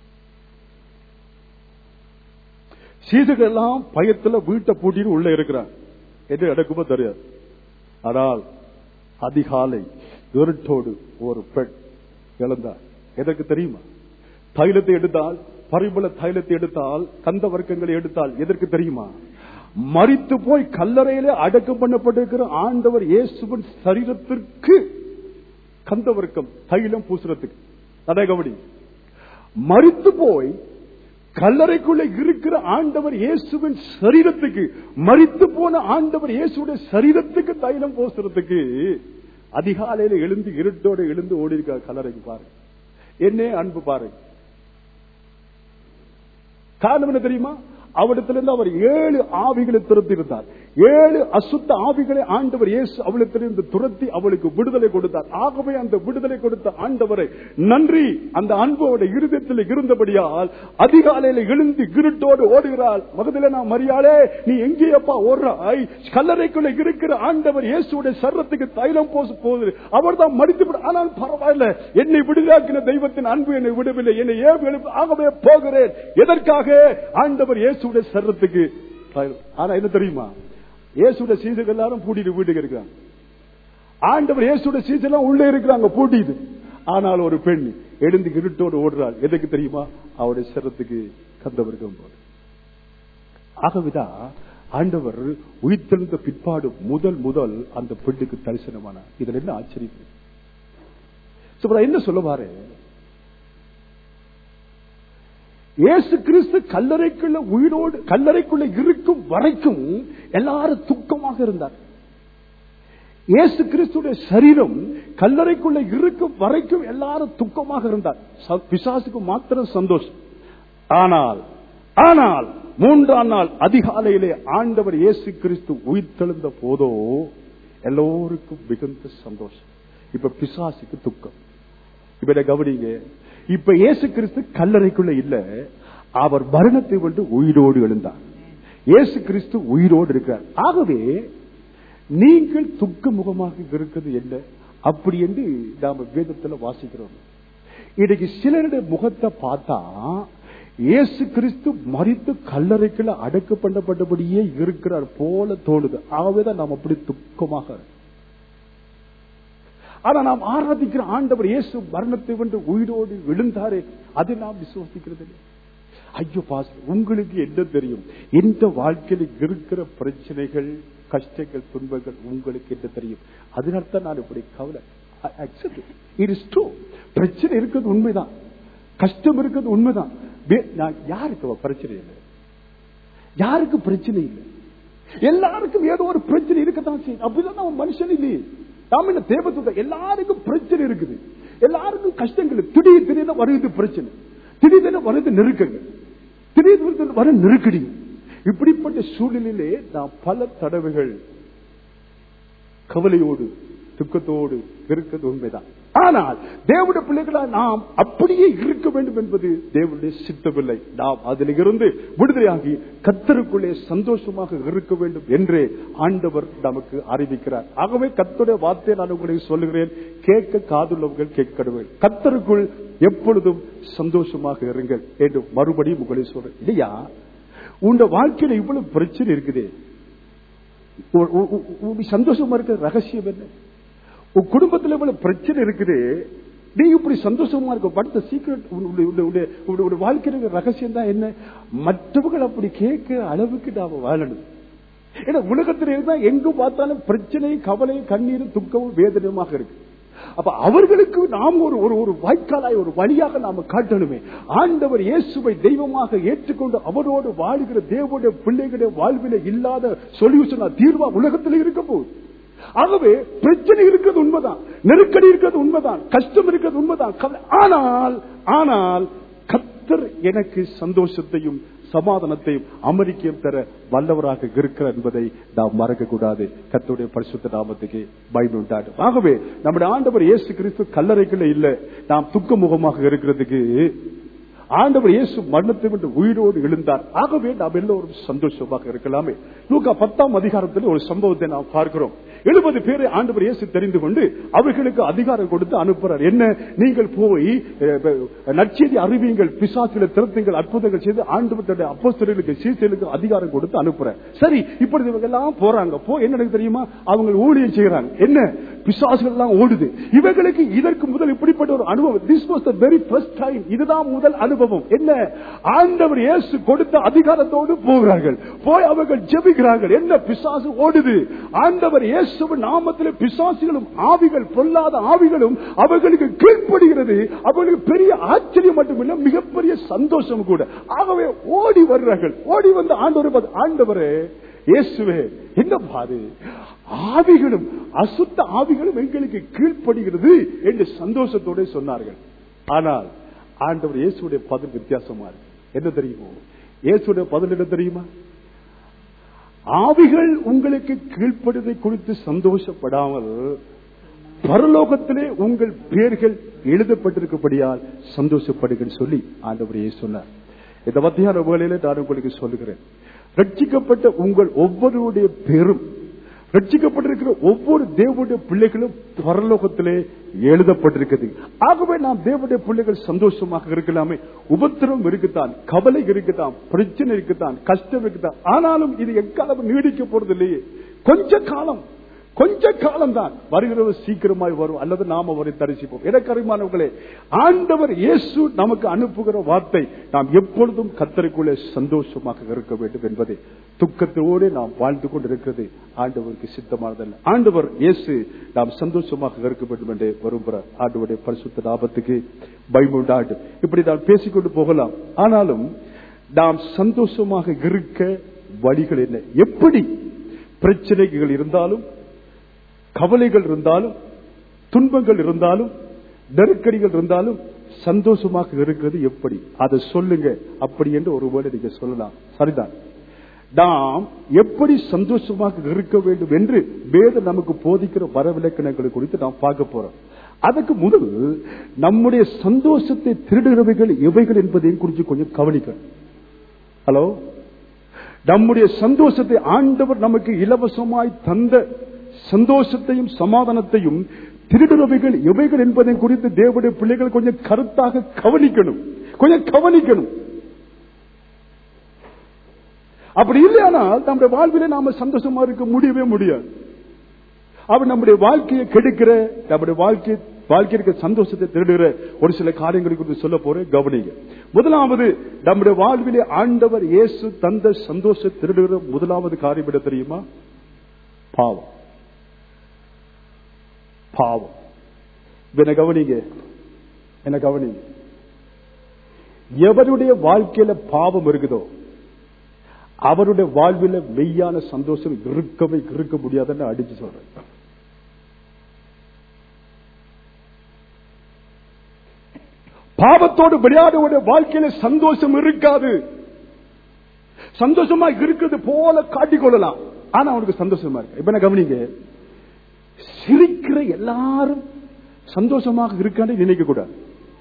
சீதுகள் எல்லாம் பயத்துல வீட்டை பூட்டிட்டு உள்ள இருக்கிறான் என்று அடக்குமோ தெரியாது ஆனால் அதிகாலை இருட்டோடு ஒரு பெண் இழந்தார் எதற்கு தெரியுமா தைலத்தை எடுத்தால் பரிமள தைலத்தை எடுத்தால் கந்த வர்க்கங்களை எடுத்தால் எதற்கு தெரியுமா மறித்து போய் கல்லறையிலே அடக்கம் பண்ணப்பட்டிருக்கிற ஆண்டவர் இயேசுவின் சரீரத்திற்கு கந்த வர்க்கம் தைலம் பூசுறதுக்கு அதை கவனி மறித்து போய் கல்லறைக்குள்ள இருக்கிற ஆண்டவர் இயேசுவின் சரீரத்துக்கு மறித்து போன ஆண்டவர் இயேசுடைய சரீரத்துக்கு தைலம் பூசுறதுக்கு அதிகாலையில எழுந்து இருட்டோட எழுந்து ஓடி இருக்கார் கல்லறைக்கு பாருங்க என்னே அன்பு பாருங்க காரணம் என்ன தெரியுமா அவளிடத்திலிருந்து அவர் ஏழு ஆவிகளை துரத்திருந்தார் ஏழு அசுத்த ஆவிகளை ஆண்டவர் இயேசு அவளிடத்திலிருந்து துரத்தி அவளுக்கு விடுதலை கொடுத்தார் ஆகவே அந்த விடுதலை கொடுத்த ஆண்டவரை நன்றி அந்த அன்பு அவருடைய இருதயத்தில் இருந்தபடியால் அதிகாலையில எழுந்து இருட்டோடு ஓடுகிறாள் மகதில நான் மரியாளே நீ எங்கேயப்பா ஓடுறாய் கல்லறைக்குள்ள இருக்கிற ஆண்டவர் இயேசுடைய சர்வத்துக்கு தைலம் போசு போகுது அவர் தான் மடித்து விட ஆனால் பரவாயில்ல என்னை விடுதலாக்கின தெய்வத்தின் அன்பு என்னை விடவில்லை என்னை ஏன் எழுப்பு ஆகவே போகிறேன் எதற்காக ஆண்டவர் இயேசுடைய சர்வத்துக்கு தைலம். ஆனா என்ன தெரியுமா இயேசுடைய சீசர்கள் எல்லாரும் பூட்டிட்டு வீட்டுக்கு இருக்காங்க ஆண்டவர் இயேசுடைய சீசெல்லாம் உள்ளே இருக்கிறாங்க பூட்டிட்டு ஆனால் ஒரு பெண் எழுந்து இருட்டோடு ஓடுறாள் எதுக்கு தெரியுமா அவருடைய சிரத்துக்கு கந்தவர்க்கம் போது ஆகவேதான் ஆண்டவர் உயிர்த்தெழுந்த பிற்பாடு முதல் முதல் அந்த பெண்ணுக்கு தரிசனமானார் இதுல என்ன ஆச்சரியம் So, இப்ப நான் என்ன சொல்ல வாரேன் இயேசு கிறிஸ்து கல்லறைக்குள்ள உயிரோடு கல்லறைக்குள்ள இருக்கும் வரைக்கும் எல்லாரும் துக்கமாக இருந்தார் இயேசு கிறிஸ்துடைய சரீரம் கல்லறைக்குள்ள இருக்கும் வரைக்கும் எல்லாரும் துக்கமாக இருந்தார் ச- பிசாசுக்கு மாத்திரம் சந்தோஷம் ஆனால் ஆனால் மூன்றாம் நாள் அதிகாலையிலே ஆண்டவர் இயேசு கிறிஸ்து உயிர்த்தெழுந்த போதோ எல்லோருக்கும் மிகுந்த சந்தோஷம் இப்ப பிசாசுக்கு துக்கம் இப்ப இதை கவனிங்க இப்ப இயேசு கிறிஸ்து கல்லறைக்குள்ள இல்ல அவர் மரணத்தை கொண்டு உயிரோடு எழுந்தார் இயேசு கிறிஸ்து உயிரோடு இருக்கிறார் ஆகவே நீங்கள் துக்க முகமாக இருக்கிறது என்ன அப்படி என்று நாம வேதத்துல வாசிக்கிறோம் இன்னைக்கு சிலருடைய முகத்தை பார்த்தா இயேசு கிறிஸ்து மறித்து கல்லறைக்குள்ள அடக்கு பண்ணப்பட்டபடியே இருக்கிறார் போல தோணுது ஆகவேதான் நாம் அப்படி துக்கமாக இருக்கோம். ஆனா நாம் ஆராதிக்கிற ஆண்டவர் இயேசு மரணத்தை வென்று உயிரோடு விழுந்தாரே அதை நாம் விசுவாசிக்கிறது இல்லை ஐயோ பாஸ் உங்களுக்கு என்ன தெரியும் எந்த வாழ்க்கையில் இருக்கிற பிரச்சனைகள் கஷ்டங்கள் துன்பங்கள் உங்களுக்கு என்ன தெரியும் அதனால்தான் நான் இப்படி கவலை இட் இஸ் ட்ரூ பிரச்சனை இருக்கிறது உண்மைதான் கஷ்டம் இருக்கிறது உண்மைதான் வே- நான் யாருக்கு பிரச்சனை இல்லை யாருக்கு பிரச்சனை இல்லை எல்லாருக்கும் ஏதோ ஒரு பிரச்சனை இருக்கத்தான் செய்யும் அப்படிதான் நம்ம மனுஷன் இல்லையே நாம என்ன தேவத்துவ எல்லாருக்கும் பிரச்சனை இருக்குது எல்லாருக்கும் கஷ்டங்கள் திடீர் திடீர்னு வருது பிரச்சனை திடீர்னு வருது நெருக்கங்கள் திடீர் வர நெருக்கடி இப்படிப்பட்ட சூழ்நிலையிலே நாம் பல தடவைகள் கவலையோடு துக்கத்தோடு இருக்கிறது உண்மைதான் ஆனால் தேவனுடைய பிள்ளைகளா நாம் அப்படியே இருக்க வேண்டும் என்பது தேவனுடைய சித்தமில்லை நாம் அதில் இருந்து விடுதலையாகி கத்தருக்குள்ளே சந்தோஷமாக இருக்க வேண்டும் என்றே ஆண்டவர் நமக்கு அறிவிக்கிறார் ஆகவே கத்தருடைய வார்த்தையை நான் உங்களுக்கு சொல்லுகிறேன் கேட்க காதுள்ளவர்கள் கேட்கடுவேன் கத்தருக்குள் எப்பொழுதும் சந்தோஷமாக இருங்கள் என்று மறுபடியும் உங்களை சொல்றேன் இல்லையா உங்க வாழ்க்கையில இவ்வளவு பிரச்சனை இருக்குதே உ- உ- உ- உ- சந்தோஷமா இருக்கிற ரகசியம் என்ன உன் குடும்பத்துல இவ்வளவு பிரச்சனை இருக்குது நீ இப்படி சந்தோஷமா இருக்க படுத்த சீக்கிரம் வாழ்க்கை ரகசியம் தான் என்ன மற்றவர்கள் அப்படி கேட்கிற அளவுக்கு நாம வாழணும் ஏன்னா உலகத்தில் இருந்தா எங்க பார்த்தாலும் பிரச்சனை கவலை கண்ணீரும் துக்கமும் வேதனையுமாக இருக்கு அப்ப அவர்களுக்கு நாம் ஒரு ஒரு ஒரு வாய்க்காலாய் ஒரு வழியாக நாம காட்டணுமே ஆண்டவர் இயேசுவை தெய்வமாக ஏற்றுக்கொண்டு அவரோடு வாழுகிற தேவனுடைய பிள்ளைகளுடைய வாழ்வில இல்லாத சொல்யூஷனா தீர்வா உலகத்தில் இருக்க போகுது ஆகவே பிரச்சனை இருக்கிறது உண்மைதான் நெருக்கடி இருக்கிறது உண்மைதான் கஷ்டம் இருக்கிறது உண்மைதான் கவலை- ஆனால் ஆனால் கத்தர் எனக்கு சந்தோஷத்தையும் சமாதானத்தையும் அமெரிக்கையும் தர வல்லவராக இருக்கிறார் என்பதை நாம் மறக்க கூடாது கத்தருடைய பரிசுத்த நாமத்துக்கு பயன் உண்டாடும் ஆகவே நம்முடைய ஆண்டவர் இயேசு கிறிஸ்து கல்லறைக்குள்ள இல்ல நாம் துக்க முகமாக இருக்கிறதுக்கு ஆண்டவர் இயேசு மரணத்தை விட்டு உயிரோடு எழுந்தார் ஆகவே நாம் எல்லோரும் சந்தோஷமாக இருக்கலாமே லூக்கா பத்தாம் அதிகாரத்தில் ஒரு சம்பவத்தை நாம் பார்க்கிறோம் எழுபது பேரை ஆண்டவர் இயேசு தெரிந்து கொண்டு அவர்களுக்கு அதிகாரம் கொடுத்து அனுப்புறார் என்ன நீங்கள் போய் அஹ், நற்செய்தி அறிவியுங்கள் பிசாசில திருத்தங்கள் அற்புதங்கள் செய்து ஆண்டவருடைய அப்போஸ்தலர்களுக்கு சீசர்களுக்கு அதிகாரம் கொடுத்து அனுப்புறார் சரி இப்படி இவங்க எல்லாம் போறாங்க போ என்ன நடக்குது தெரியுமா அவங்க ஊழியம் செய்யறாங்க என்ன பிசாசுகள் எல்லாம் ஓடுது இவர்களுக்கு இதற்கு முதல் இப்படிப்பட்ட ஒரு அனுபவம் this was the very first time இதுதான் முதல் அனுபவம் என்ன ஆண்டவர் இயேசு கொடுத்த அதிகாரத்தோடு போகிறார்கள் போய் அவர்கள் ஜெபிக்கிறார்கள் என்ன பிசாசு ஓடுது ஆண்டவர் இயேசுவின் நாமத்தில் பிசாசுகளும் ஆவிகள் பொல்லாத ஆவிகளும் அவர்களுக்கு கீழ்ப்படுகிறது அவர்களுக்கு பெரிய ஆச்சரியம் மட்டுமில்லை மிகப்பெரிய சந்தோஷம் கூட ஆகவே ஓடி வருகிறார்கள் ஓடி வந்து ஆண்டவர் பார்த்து, ஆண்டவரே இயேசுவே என்ன பாரு ஆவிகளும் அசுத்த ஆவிகளும் எங்களுக்கு கீழ்ப்படுகிறது என்று சந்தோஷத்தோட சொன்னார்கள் ஆனால் ஆண்டவர் இயேசுடைய பதில் வித்தியாசமா இருக்கு என்ன தெரியுமோ இயேசுடைய பதிலிடம் தெரியுமா ஆவிகள் உங்களுக்கு கீழ்ப்படுதை குறித்து சந்தோஷப்படாமல் பரலோகத்திலே உங்கள் பெயர்கள் எழுதப்பட்டிருக்கபடியால் சந்தோஷப்படுங்கள் சொல்லி ஆண்டவரையே சொன்னார் இந்த மத்தியான வேளையில நான் உங்களுக்கு சொல்லுகிறேன் ரட்சிக்கப்பட்ட உங்கள் ஒவ்வொருடைய பேரும் ரட்சிக்கப்பட்டிருக்கிற ஒவ்வொரு தேவனுடைய பிள்ளைகளும் பரலோகத்திலே எழுதப்பட்டிருக்கிறது ஆகவே நாம் தேவனுடைய பிள்ளைகள் சந்தோஷமாக இருக்கலாமே உபத்திரம் இருக்குத்தான் கவலை இருக்குத்தான் பிரச்சனை இருக்குத்தான் கஷ்டம் இருக்குத்தான் ஆனாலும் இது எக்காலம் நீடிக்க போறது இல்லையே கொஞ்ச காலம் கொஞ்ச காலம் தான் வருகிறது சீக்கிரமாய் வரும் அல்லது நாம அவரை தரிசிப்போம் எனக்கரிமானவர்களே ஆண்டவர் இயேசு நமக்கு அனுப்புகிற வார்த்தை நாம் எப்பொழுதும் கத்தருக்குள்ளே சந்தோஷமாக இருக்க வேண்டும் என்பதை துக்கத்தோடு நாம் வாழ்ந்து கொண்டிருக்கிறது ஆண்டவருக்கு சித்தமானதல்ல ஆண்டவர் இயேசு நாம் சந்தோஷமாக இருக்க வேண்டும் என்று விரும்புகிறார் ஆண்டவருடைய பரிசுத்த லாபத்துக்கு பயமுண்டாண்டு இப்படி நாம் பேசிக்கொண்டு போகலாம் ஆனாலும் நாம் சந்தோஷமாக இருக்க வழிகள் என்ன எப்படி பிரச்சனைகள் இருந்தாலும் கவலைகள் இருந்தாலும் துன்பங்கள் இருந்தாலும் நெருக்கடிகள் இருந்தாலும் சந்தோஷமாக இருக்கிறது எப்படி அதை சொல்லுங்க அப்படி என்று ஒரு வேளை நீங்க சொல்லலாம் சரிதான் நாம் எப்படி சந்தோஷமாக இருக்க வேண்டும் என்று வேத நமக்கு போதிக்கிற வரவிலக்கணங்களை குறித்து நாம் பார்க்க போறோம் அதுக்கு முதல் நம்முடைய சந்தோஷத்தை திருடுகிறவைகள் எவைகள் என்பதையும் குறித்து கொஞ்சம் கவனிக்கணும் ஹலோ நம்முடைய சந்தோஷத்தை ஆண்டவர் நமக்கு இலவசமாய் தந்த சந்தோஷத்தையும் சமாதானத்தையும் திருடுறவைகள் எவைகள் என்பதை குறித்து தேவனுடைய பிள்ளைகள் கொஞ்சம் கருத்தாக கவனிக்கணும் கொஞ்சம் கவனிக்கணும் அப்படி இல்லையானால் நம்முடைய வாழ்விலே நாம சந்தோஷமா இருக்க முடியவே முடியாது அவர் நம்முடைய வாழ்க்கையை கெடுக்கிற நம்முடைய வாழ்க்கை வாழ்க்கைக்கு சந்தோஷத்தை திருடுகிற ஒரு சில காரியங்களை குறித்து சொல்ல போறேன் கவனிங்க முதலாவது நம்முடைய வாழ்விலே ஆண்டவர் இயேசு தந்த சந்தோஷத்தை திருடுகிற முதலாவது காரியம் என்ன தெரியுமா பாவம் பாவம் என்ன கவனிங்க என்ன கவனிங்க எவருடைய வாழ்க்கையில பாவம் இருக்குதோ அவருடைய வாழ்வில் மெய்யான சந்தோஷம் இருக்கவே இருக்க முடியாதுன்னு அடிச்சு சொல்றேன் பாவத்தோடு விளையாடுவடைய வாழ்க்கையில சந்தோஷம் இருக்காது சந்தோஷமா இருக்கிறது போல காட்டிக்கொள்ளலாம் ஆனா அவனுக்கு சந்தோஷமா இருக்கு இப்ப என்ன கவனிங்க சிரிக்கிற எல்லாரும் சந்தோஷமாக இருக்கான்னு நினைக்க கூடாது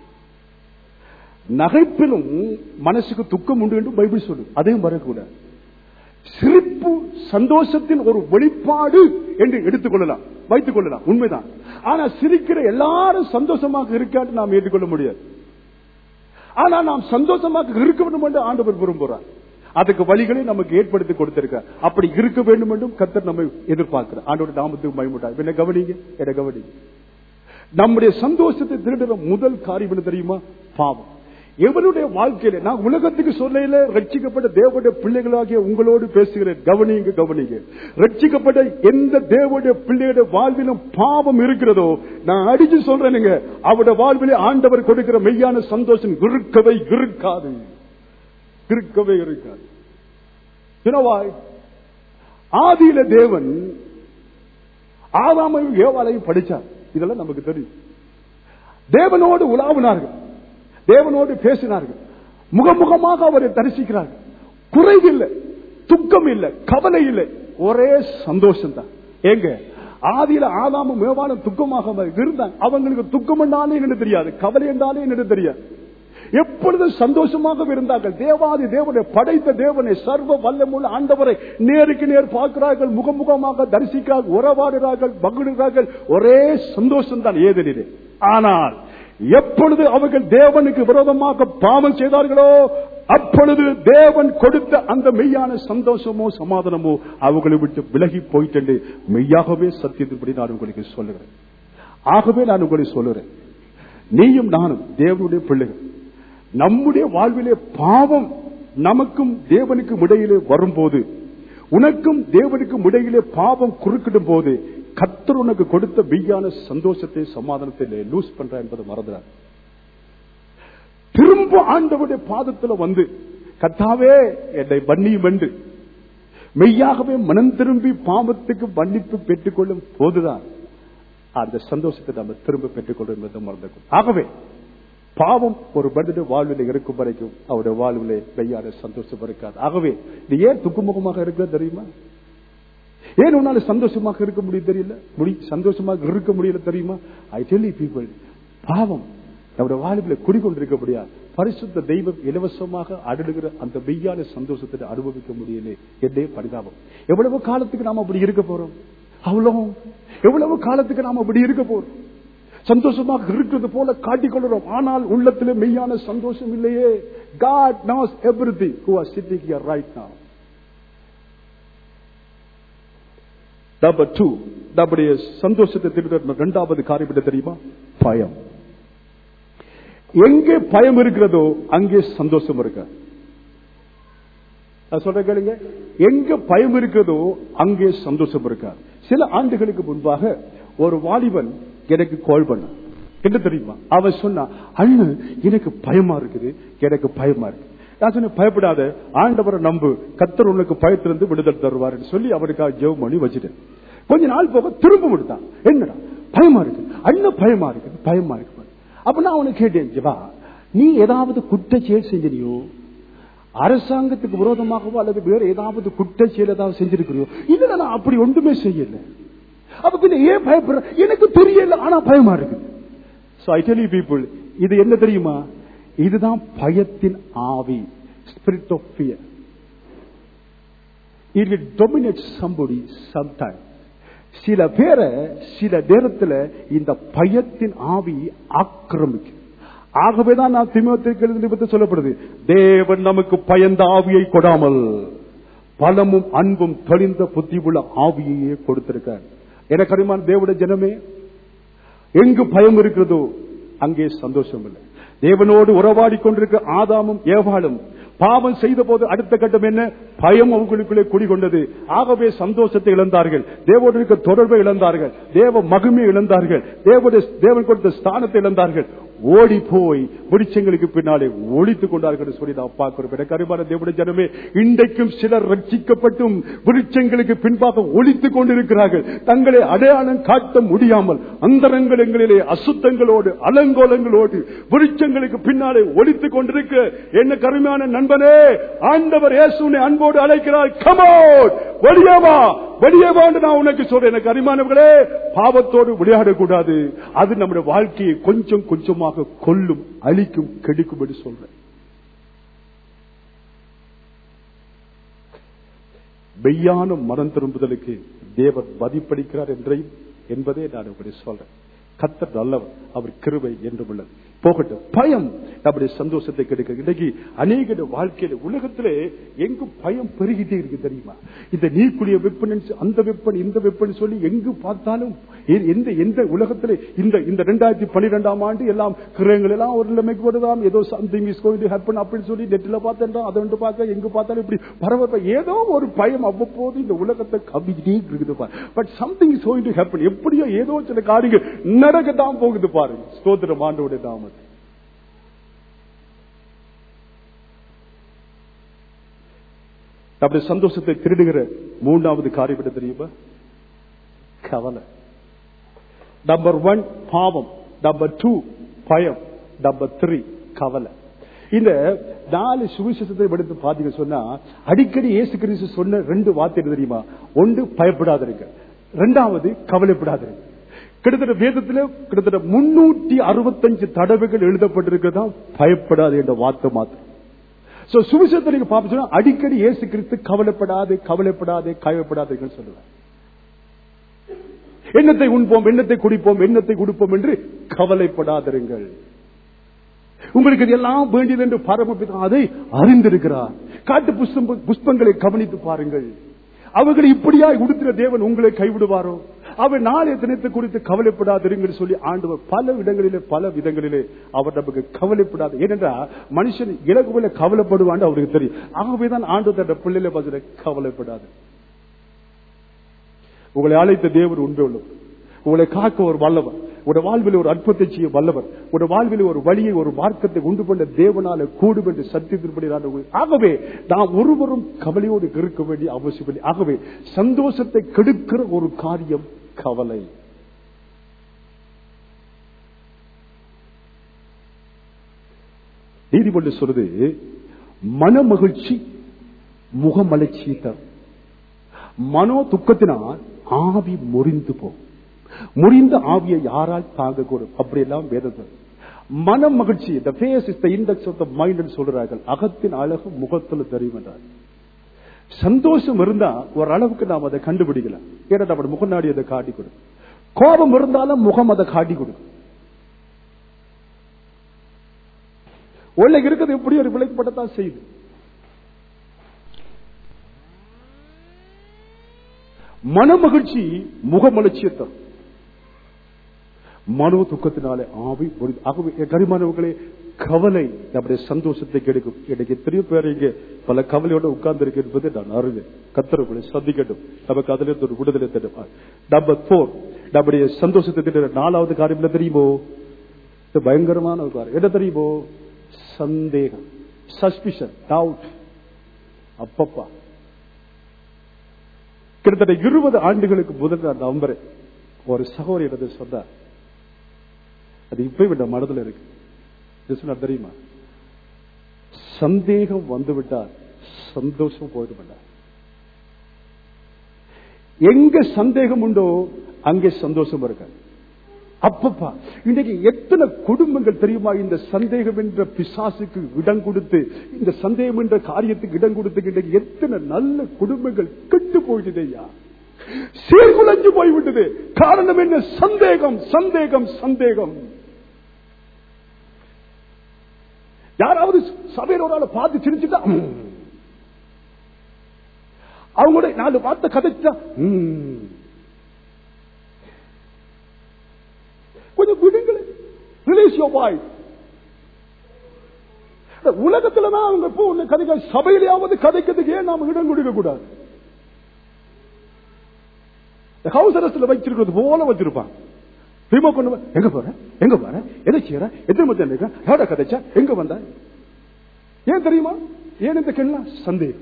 நகைப்பிலும் மனசுக்கு துக்கம் உண்டு என்று பைபிள் சொல்லு அதையும் வரக்கூடாது சிரிப்பு சந்தோஷத்தின் ஒரு வெளிப்பாடு என்று எடுத்துக்கொள்ளலாம் வைத்துக் கொள்ளலாம் உண்மைதான் ஆனா சிரிக்கிற எல்லாரும் சந்தோஷமாக இருக்கான்னு நாம் ஏற்றுக்கொள்ள முடியாது ஆனா நாம் சந்தோஷமாக இருக்க வேண்டும் என்று ஆண்டவர் விரும்புகிறார் அதுக்கு வழிகளை நமக்கு ஏற்படுத்தி கொடுத்திருக்க அப்படி இருக்க வேண்டும் என்றும் கத்தர் நம்மை எதிர்பார்க்கிறார் ஆண்டோட நாமத்துக்கு பயமுட்டா என்ன கவனிங்க என்ன கவனிங்க நம்முடைய சந்தோஷத்தை திருடுற முதல் காரியம் என்ன தெரியுமா பாவம் எவருடைய வாழ்க்கையில நான் உலகத்துக்கு சொல்லையில ரட்சிக்கப்பட்ட தேவனுடைய பிள்ளைகளாகிய உங்களோடு பேசுகிறேன் கவனிங்க கவனிங்க ரட்சிக்கப்பட்ட எந்த தேவனுடைய பிள்ளையுடைய வாழ்விலும் பாவம் இருக்கிறதோ நான் அடிச்சு சொல்றேனுங்க அவருடைய வாழ்விலே ஆண்டவர் கொடுக்கிற மெய்யான சந்தோஷம் இருக்கவே இருக்காது இருக்கவே இருக்காது தினவாய் ஆதியில தேவன் ஆதாமையும் ஏவாளையும் படிச்சார் இதெல்லாம் நமக்கு தெரியும் தேவனோடு உலாவினார்கள் தேவனோடு பேசினார்கள் முகமுகமாக அவரை தரிசிக்கிறார்கள் குறைவில்லை துக்கம் இல்லை கவலை இல்லை ஒரே சந்தோஷம் தான் எங்க ஆதியில ஆதாமும் மேவானும் துக்கமாக இருந்தாங்க அவங்களுக்கு துக்கம் என்றாலே என்ன தெரியாது கவலை என்றாலே என்ன தெரியாது எப்பொழுதும் சந்தோஷமாக இருந்தார்கள் தேவாதி தேவனை படைத்த தேவனை சர்வ வல்லமுள்ள ஆண்டவரை நேருக்கு நேர் பார்க்கிறார்கள் முகமுகமாக தரிசிக்கிறார்கள் உறவாடுகிறார்கள் மகிழ்கிறார்கள் ஒரே சந்தோஷம் தான் ஏதனிலே ஆனால் எப்பொழுது அவர்கள் தேவனுக்கு விரோதமாக பாவம் செய்தார்களோ அப்பொழுது தேவன் கொடுத்த அந்த மெய்யான சந்தோஷமோ சமாதானமோ அவர்களை விட்டு விலகி போயிட்டு மெய்யாகவே சத்தியத்தின்படி நான் உங்களுக்கு சொல்லுகிறேன் ஆகவே நான் உங்களை சொல்லுகிறேன் நீயும் நானும் தேவனுடைய பிள்ளைகள் நம்முடைய வாழ்விலே பாவம் நமக்கும் தேவனுக்கும் இடையிலே வரும்போது உனக்கும் தேவனுக்கும் இடையிலே பாவம் குறுக்கிடும் போது கத்தர் உனக்கு கொடுத்த மெய்யான சந்தோஷத்தை சமாதானத்தை லூஸ் பண்ற என்பதை மறந்துறார் திரும்ப ஆண்டவருடைய பாதத்துல வந்து கத்தாவே என்னை மன்னியும் என்று மெய்யாகவே மனம் திரும்பி பாவத்துக்கு மன்னிப்பு பெற்றுக்கொள்ளும் போதுதான் அந்த சந்தோஷத்தை நம்ம திரும்ப பெற்றுக்கொள்ளும் என்பதை மறந்துக்கும் ஆகவே பாவம் ஒரு மனிதனுடைய வாழ்வில் இருக்கும் வரைக்கும் அவருடைய வாழ்விலே மெய்யான சந்தோஷம் இருக்காது ஆகவே நீ ஏன் துக்குமுகமாக இருக்கிற தெரியுமா ஏன் உன்னால சந்தோஷமாக இருக்க முடியும் தெரியல முடி சந்தோஷமாக இருக்க முடியல தெரியுமா ஐ டெல்லி பீப்புள் பாவம் நம்முடைய வாழ்வில் குடிக்கொண்டிருக்க முடியாது பரிசுத்த தெய்வம் இலவசமாக அடுகிற அந்த மெய்யான சந்தோஷத்தை அனுபவிக்க முடியல என்னே பரிதாபம் எவ்வளவு காலத்துக்கு நாம அப்படி இருக்க போறோம் அவ்வளவு எவ்வளவு காலத்துக்கு நாம அப்படி இருக்க போறோம் சந்தோஷமாக இருக்கிறது போல காட்டிக்கொள்கிறோம் ஆனால் உள்ளத்திலே மெய்யான சந்தோஷம் இல்லையே God knows everything who are sitting here right now number two நம்முடைய சந்தோஷத்தை திருடுற இரண்டாவது காரியம் என்ன தெரியுமா பயம் எங்கே பயம் இருக்கிறதோ அங்கே சந்தோஷம் இருக்க நான் சொல்றேன் கேளுங்க எங்க பயம் இருக்கிறதோ அங்கே சந்தோஷம் இருக்காது சில ஆண்டுகளுக்கு முன்பாக ஒரு வாலிபன் எனக்கு கால் பண்ண என்ன தெரியுமா அவன் சொன்னா அண்ணு எனக்கு பயமா இருக்குது எனக்கு பயமா இருக்கு நான் சொன்ன பயப்படாத ஆண்டவரை நம்பு கத்தர் உனக்கு பயத்திலிருந்து விடுதல் தருவாருன்னு சொல்லி அவருக்காக ஜெவம் பண்ணி வச்சுட்டேன் கொஞ்ச நாள் போக திரும்ப விடுத்தான் என்னடா பயமா இருக்கு அண்ணன் பயமா இருக்குது பயமா இருக்கு அப்ப நான் அவனை கேட்டேன் ஜவா நீ ஏதாவது குற்ற செயல் செஞ்சினியோ அரசாங்கத்துக்கு விரோதமாகவோ அல்லது வேற ஏதாவது குற்ற செயல் ஏதாவது செஞ்சிருக்கிறியோ இல்ல நான் அப்படி ஒன்றுமே செய்யல அப்ப பின்ன ஏன் பயப்படுற எனக்கு தெரியல ஆனா பயமா இருக்கு so I tell you people இது என்ன தெரியுமா இதுதான் பயத்தின் ஆவி spirit of fear it will dominate somebody sometime சில பேரை சில நேரத்தில் இந்த பயத்தின் ஆவி ஆக்கிரமிக்கும் ஆகவேதான் நான் திமுகத்திற்கு சொல்லப்படுது தேவன் நமக்கு பயந்த ஆவியை கொடாமல் பலமும் அன்பும் தெளிந்த புத்தி உள்ள ஆவியையே கொடுத்திருக்கார் எனக்கு அறிமான தேவட ஜனமே எங்கு பயம் இருக்கிறதோ அங்கே சந்தோஷம் இல்லை தேவனோடு உறவாடி கொண்டிருக்க ஆதாமும் ஏவாளும் பாவம் செய்த போது அடுத்த கட்டம் என்ன பயம் அவங்களுக்குள்ளே குடிகொண்டது ஆகவே சந்தோஷத்தை இழந்தார்கள் தேவோடு இருக்க தொடர்பை இழந்தார்கள் தேவ மகிமை இழந்தார்கள் தேவனுடைய தேவன் கொடுத்த ஸ்தானத்தை இழந்தார்கள் ஓடி போய் விருட்சங்களுக்கு பின்னாலே ஒழித்துக் கொண்டார்கள் சொல்லி நான் பார்க்கிறோம் எனக்கு அறிவான தேவடைய ஜனமே இன்றைக்கும் சிலர் ரட்சிக்கப்பட்டும் விருட்சங்களுக்கு பின்பாக ஒழித்துக் கொண்டிருக்கிறார்கள் தங்களை அடையாளம் காட்ட முடியாமல் அந்தரங்களிலே அசுத்தங்களோடு அலங்கோலங்களோடு விருட்சங்களுக்கு பின்னாலே ஒழித்துக் கொண்டிருக்க என்ன கருமையான நண்பனே ஆண்டவர் இயேசுனை அன்போடு அழைக்கிறார் கமோட் வெளியவா வெளியவா நான் உனக்கு சொல்றேன் எனக்கு அரிமானவர்களே பாவத்தோடு விளையாடக்கூடாது அது நம்முடைய வாழ்க்கையை கொஞ்சம் கொஞ்சமாக கொல்லும் அழிக்கும் கெடுக்கும் என்று சொல்றேன் மெய்யான மனம் திரும்புதலுக்கு தேவர் மதிப்பளிக்கிறார் என்றையும் என்பதே நான் இப்படி சொல்றேன் கத்தர் நல்லவர் அவர் கிருபை என்றும் உள்ளது போகட்டும் பயம் நம்முடைய சந்தோஷத்தை கெடுக்க இன்னைக்கு அநேக வாழ்க்கையில உலகத்திலே எங்கு பயம் பெருகிட்டே இருக்கு தெரியுமா இந்த நீக்குளிய வெப்பன் அந்த வெப்பன் இந்த வெப்பன் சொல்லி எங்கு பார்த்தாலும் எ- எந்த எந்த உலகத்திலே இந்த இந்த ரெண்டாயிரத்தி பன்னிரெண்டாம் ஆண்டு எல்லாம் கிரகங்கள் எல்லாம் ஒரு நிலைமைக்கு வருதாம் ஏதோ சம்திங் இஸ் கோயிங் ஹேப்பன் அப்படின்னு சொல்லி நெட்டில் பார்த்தேன் அதை வந்து பார்க்க எங்க பார்த்தாலும் இப்படி பரவ ஏதோ ஒரு பயம் அவ்வப்போது இந்த உலகத்தை கவிக்கிட்டே இருக்குது but something is going to happen எப்படியோ ஏதோ சில காரியங்கள் நடக்கத்தான் போகுது பாருங்க ஸ்தோத்திரம் ஆண்டோட நாமத்தை நம்முடைய சந்தோஷத்தை திருடுகிற மூன்றாவது காரியம் என்ன தெரியுமா கவலை நம்பர் ஒன் பாவம் நம்பர் டூ பயம் நம்பர் த்ரீ கவலை இந்த நாலு சுவிசேஷத்தை எடுத்து பாத்தீங்க சொன்னா அடிக்கடி இயேசு கிறிஸ்து சொன்ன ரெண்டு வார்த்தை என்ன தெரியுமா ஒன்று பயப்படாதிருங்க ரெண்டாவது கவலைப்படாதிருங்க கிட்டத்தட்ட வேதத்துல கிட்டத்தட்ட முன்னூத்தி அறுபத்தஞ்சு தடவைகள் எழுதப்பட்டிருக்கிறதா பயப்படாது என்ற வார்த்தை மாத்திரம் சோ சுவிசேஷத்தை நீங்க பார்த்து சொன்னா அடிக்கடி இயேசு கிறிஸ்து கவலைப்படாது கவலைப்படாது கவலைப்படாதுன்னு சொல்லுவார் எண்ணத்தை உண்போம் எண்ணத்தை குடிப்போம் எண்ணத்தை குடிப்போம் என்று கவலைப்படாதிருங்கள் உங்களுக்கு இது எல்லாம் வேண்டியது என்று பரமபிதா அதை அறிந்திருக்கிறார் காட்டு புஷ்பம் புஷ்பங்களை கவனித்து பாருங்கள் அவர்களை இப்படியாய் உடுத்துற தேவன் உங்களை கைவிடுவாரோ அவர் நாளைய தினத்தை குறித்து கவலைப்படாதிருங்கள் சொல்லி ஆண்டவர் பல இடங்களிலே பல விதங்களிலே அவர் நமக்கு கவலைப்படாது ஏனென்றால் மனுஷன் இலகுவில கவலைப்படுவான்னு அவருக்கு தெரியும் ஆகவேதான் ஆண்டவர் தன் பிள்ளையில பதில கவலைப்படாது உங்களை அழைத்த தேவர் உண்மை உள்ளவர் உங்களை காக்க ஒரு வல்லவர் உடைய வாழ்வில் ஒரு அற்புதத்தை செய்ய வல்லவர் உடைய வாழ்வில் ஒரு வழியை ஒரு மார்க்கத்தை உண்டு பண்ண தேவனால கூடும் என்று சத்தியத்தின்படி நான் உங்களை- ஆகவே நாம் ஒருவரும் கவலையோடு இருக்க வேண்டிய அவசியம் இல்லை ஆகவே சந்தோஷத்தை கெடுக்கிற ஒரு காரியம் கவலை நீதிமன்ற சொல்றது மன மகிழ்ச்சி முகமலர்ச்சியை தரும் மனோ துக்கத்தினால் ஆவி முறிந்து போகும் முறிந்த ஆவியை யாரால் தாங்கக்கூடும் அப்படியெல்லாம் வேதத்தில் மன மகிழ்ச்சி the face is the index of the mind ன்னு சொல்றார்கள் அகத்தின் அழகு முகத்துல தெரியும் என்றார் சந்தோஷம் இருந்தா ஒரு அளவுக்கு நாம் அதை கண்டுபிடிக்கலாம் ஏன்னா நம்ம முகநாடி அதை காட்டி கொடுக்கும் கோபம் இருந்தாலும் முகம் அதை காட்டி கொடுக்கும் உள்ள இருக்கிறது எப்படி ஒரு விளைக்கப்படத்தான் செய்யுது மனமகிழ்ச்சி முகமலர்ச்சியை தரும் மனோ துக்கத்தினாலே ஆவி முறிந்து- ஆகவே என் கரிமானவர்களே கவலை நம்முடைய சந்தோஷத்தை கெடுக்கும் எனக்கு எத்தனையோ பேர் இங்கே பல கவலையோட உட்கார்ந்து இருக்கு என்பதை நான் அறிவேன் கத்தரவுகளை சந்திக்கட்டும் நமக்கு அதுல இருந்து ஒரு விடுதலை தரும் நம்பர் போர் நம்முடைய சந்தோஷத்தை திட்டுற நாலாவது காரியம் என்ன தெரியுமோ இது பயங்கரமான ஒரு காரியம் என்ன தெரியுமோ சந்தேகம் சஸ்பிஷன் டவுட் அப்பப்பா கிட்டத்தட்ட இருபது ஆண்டுகளுக்கு முதல் நான் நம்புறேன் ஒரு சகோதரி எனக்கு சொன்னார் அது இப்ப விட மனதில் இருக்கு இது சொன்னா தெரியுமா சந்தேகம் வந்துவிட்டால் சந்தோஷம் போயிடுவிட்டார் எங்க சந்தேகம் உண்டோ அங்கே சந்தோஷம் இருக்காது அப்பப்பா இன்னைக்கு எத்தனை குடும்பங்கள் தெரியுமா இந்த சந்தேகம் என்ற பிசாசுக்கு இடம் கொடுத்து இந்த சந்தேகம் என்ற காரியத்துக்கு இடம் கொடுத்து இன்றைக்கு எத்தனை நல்ல குடும்பங்கள் கெட்டு போயிடுது ஐயா சீர்குலைஞ்சு போய்விட்டது காரணம் என்ன சந்தேகம் சந்தேகம் சந்தேகம் யாராவது சபையில் ஒரு ஆளை பார்த்து சிரிச்சுட்டா ம். அவங்களோட நாலு வார்த்தை கதைச்சா ம். கொஞ்சம் விடுங்களே ரிலீஸ் யோர் வாய் உலகத்துல தான் அவங்க இப்போ உள்ள கதைக்க சபையிலேயாவது கதைக்கிறதுக்கு ஏன் நாம இடம் கொடுக்க கூடாது ஹவுஸ் அரஸ்ட்ல வச்சிருக்கிறது போல வச்சிருப்பாங்க ரிமோ கொண்டு வா. எங்க போற எங்க போற எதை செய்யற எத்தனை மத்தியம் இருக்க யாரா கதைச்சா எங்க வந்த ஏன் தெரியுமா ஏன் இந்த கேள்லாம் சந்தேகம்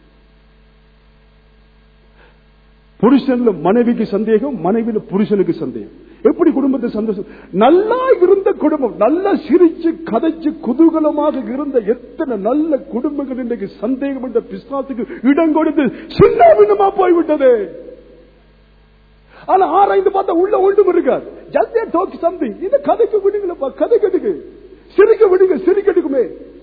புருஷன்ல மனைவிக்கு சந்தேகம் மனைவியில புருஷனுக்கு சந்தேகம் எப்படி குடும்பத்தை சந்தோஷம் நல்லா இருந்த குடும்பம் நல்லா சிரிச்சு கதைச்சு குதூகலமாக இருந்த எத்தனை நல்ல குடும்பங்கள் இன்றைக்கு சந்தேகம் என்ற பிஸ்னாத்துக்கு இடம் கொடுத்து சின்ன பின்னமா போய்விட்டது ஆனா ஆராய்ந்து பார்த்தா உள்ள ஒன்றும் இருக்காது ஜல்தே டோக் சம்திங் இது கதைக்கு விடுங்களப்பா கதை கட்டுக்கு சிரிக்க விடுங்க சிரிக்கட்டுக்குமே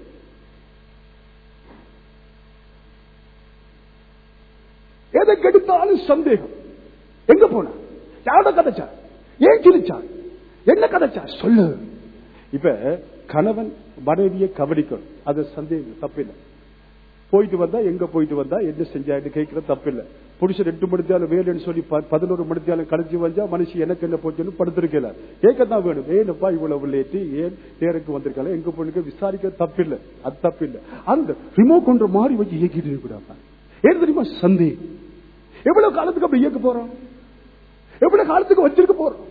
எதை கெடுத்தாலும் சந்தேகம் எங்க போன யாரோட கதைச்சா ஏன் சிரிச்சா என்ன கதைச்சா சொல்லு இப்ப கணவன் மனைவியை கவனிக்கணும் அது சந்தேகம் தப்பில்லை போயிட்டு வந்தா எங்க போயிட்டு வந்தா என்ன செஞ்சான்னு கேட்கறது தப்பில்லை புருஷன் எட்டு மணித்தாலும் வேலைன்னு சொல்லி ப- பதினோரு மணித்தாலும் கழிச்சு வந்தா மனுஷன் எனக்கு என்ன போச்சுன்னு படுத்திருக்கல கேட்கத்தான் வேணும் ஏனப்பா இவ்வளவு லேட்டு ஏன் நேருக்கு வந்திருக்காங்க எங்க பொண்ணுக்கு விசாரிக்க தப்பில்லை அது தப்பில்லை அந்த ரிமோட் கொண்ட மாதிரி வச்சு இயக்கிட்டு இருக்கக்கூடாது ஏன் தெரியுமா சந்தேகம் எவ்வளவு காலத்துக்கு அப்படி இயக்க போறோம் எவ்வளவு காலத்துக்கு வச்சிருக்க போறோம்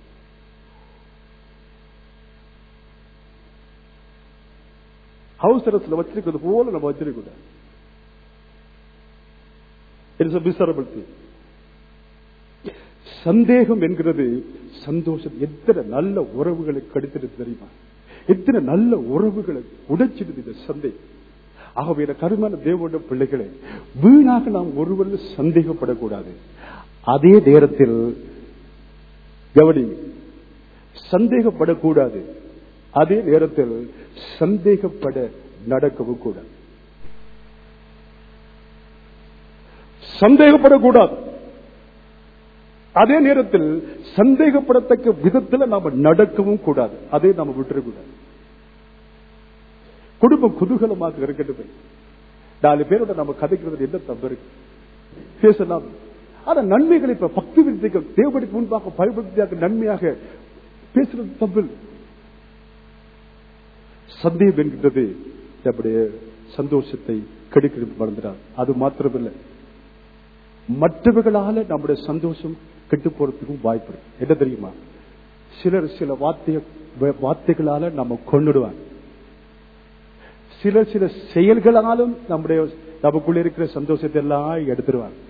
ஹவுஸ் அரஸ்ல வச்சிருக்கிறது போல நம்ம வச்சிருக்க கூடாது இட்ஸ் மிசரபிள் திங் சந்தேகம் என்கிறது சந்தோஷம் எத்தனை நல்ல உறவுகளை கடித்திருக்கு தெரியுமா எத்தனை நல்ல உறவுகளை உடைச்சிடுது இந்த சந்தேகம் ஆகவே இந்த கருமான தேவனுடைய பிள்ளைகளை வீணாக நாம் ஒருவரில் சந்தேகப்படக்கூடாது அதே நேரத்தில் கவனி சந்தேகப்படக்கூடாது அதே நேரத்தில் சந்தேகப்பட நடக்கவும் கூடாது சந்தேகப்படக்கூடாது அதே நேரத்தில் சந்தேகப்படத்தக்க விதத்தில் நாம நடக்கவும் கூடாது அதை நாம விட்டுறக்கூடாது குடும்பம் குதூகலமாக இருக்கட்டும் நாலு பேரோட நம்ம கதைக்கிறது என்ன தப்பு இருக்கு பேசலாம் ஆனா நன்மைகளை இப்ப பக்தி விருத்திகள் தேவடிக்கு முன்பாக பயன்படுத்தியாக நன்மையாக பேசுறது தப்பு இல்லை. சந்தேகம் என்கின்றது நம்முடைய சந்தோஷத்தை கெடுக்கிறது மறந்துடார் அது மாத்திரமில்லை மற்றவர்களால நம்முடைய சந்தோஷம் கெட்டு போறதுக்கும் வாய்ப்பு இருக்கு. என்ன தெரியுமா சிலர் சில வார்த்தை வார்த்தைகளால நம்ம கொண்டுடுவாங்க சில சில செயல்களாலும் நம்முடைய நமக்குள்ள இருக்கிற சந்தோஷத்தை எல்லாம் எடுத்துருவாங்க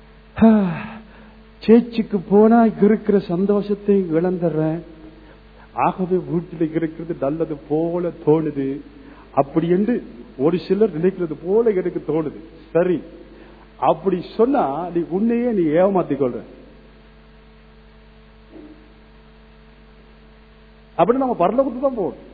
சேச்சிக்கு போனா இருக்கிற சந்தோஷத்தை இழந்துடுறேன் ஆகவே வீட்டில் இருக்கிறது நல்லது போல தோணுது அப்படி என்று ஒரு சிலர் நினைக்கிறது போல எனக்கு தோணுது சரி அப்படி சொன்னா நீ உன்னையே நீ ஏமாத்திக் கொள்ற அப்படி நம்ம பரலோகத்துக்கு தான் போகணும்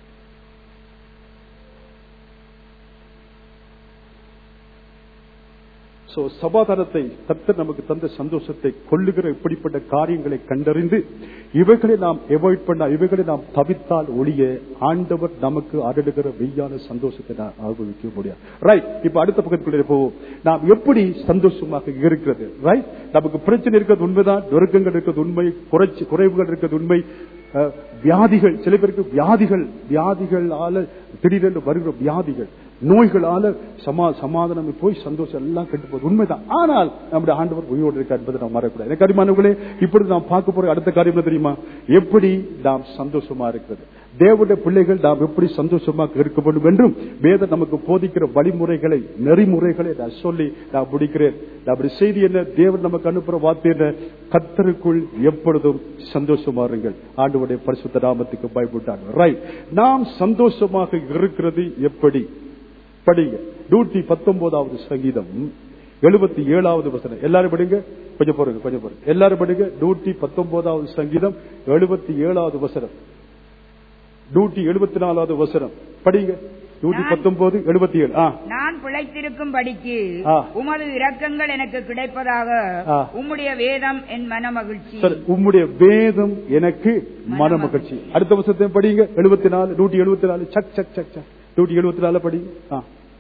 சோ சமாதானத்தை கர்த்தர் நமக்கு தந்த சந்தோஷத்தை கொள்ளுகிற இப்படிப்பட்ட காரியங்களை கண்டறிந்து இவைகளை நாம் எவாய்ட் பண்ண இவைகளை நாம் தவித்தால் ஒழிய ஆண்டவர் நமக்கு அருளுகிற மெய்யான சந்தோஷத்தை நாம் அனுபவிக்க முடியாது ரைட் இப்ப அடுத்த பக்கத்துக்குள்ளே போவோம் நாம் எப்படி சந்தோஷமாக இருக்கிறது ரைட் நமக்கு பிரச்சனை இருக்கிறது உண்மைதான் நொறுக்கங்கள் இருக்கிறது உண்மை குறைச்சி குறைவுகள் இருக்கிறது உண்மை அஹ், வியாதிகள் சில பேருக்கு வியாதிகள் வியாதிகளால திடீரென்று வருகிற வியாதிகள் நோய்களால சமா சமாதானம் போய் சந்தோஷம் எல்லாம் கெட்டு போகுது உண்மைதான் ஆனால் நம்முடைய ஆண்டவர் உயிரோடு இருக்கார் என்பதை நாம் மறக்கூடாது எனக்கு அடிமானவர்களே இப்படி நாம் பார்க்க போற அடுத்த காரியம் என்ன தெரியுமா எப்படி நாம் சந்தோஷமா இருக்கிறது தேவனுடைய பிள்ளைகள் நாம் எப்படி சந்தோஷமாக இருக்க வேண்டும் என்றும் வேதம் நமக்கு போதிக்கிற வழிமுறைகளை நெறிமுறைகளை நான் சொல்லி நான் முடிக்கிறேன் நம்முடைய செய்தி என்ன தேவன் நமக்கு அனுப்புற வார்த்தை என்ன கத்தருக்குள் எப்பொழுதும் சந்தோஷமா இருங்கள் ஆண்டவருடைய பரிசுத்த நாமத்துக்கு பயப்பட்டாங்க ரைட் நாம் சந்தோஷமாக இருக்கிறது எப்படி படிங்க நூற்றி பத்தொன்பதாவது சங்கீதம் எழுபத்தி ஏழாவது வசனம் எல்லாரும் படிங்க கொஞ்சம் போறீங்க கொஞ்சம் போறீங்க எல்லாரும் படிங்க நூற்றி பத்தொன்பதாவது சங்கீதம் எழுபத்தி ஏழாவது வசனம் நூற்றி எழுபத்தி நாலாவது வசனம் படிங்க நூற்றி பத்தொன்பது எழுபத்தி ஏழு ஆ நான் பிழைத்திருக்கும் படிக்கு ஆ. உமது இரக்கங்கள் எனக்கு கிடைப்பதாக ஆ. உம்முடைய வேதம் என் மன மகிழ்ச்சி சரி உம்முடைய வேதம் எனக்கு மன மகிழ்ச்சி அடுத்த வருஷத்தை படிங்க எழுபத்தி நாலு நூற்றி எழுபத்தி நாலு சக் சக் சக் சக் நூற்றி எழுபத்தி நாலு படிங்க ஆ.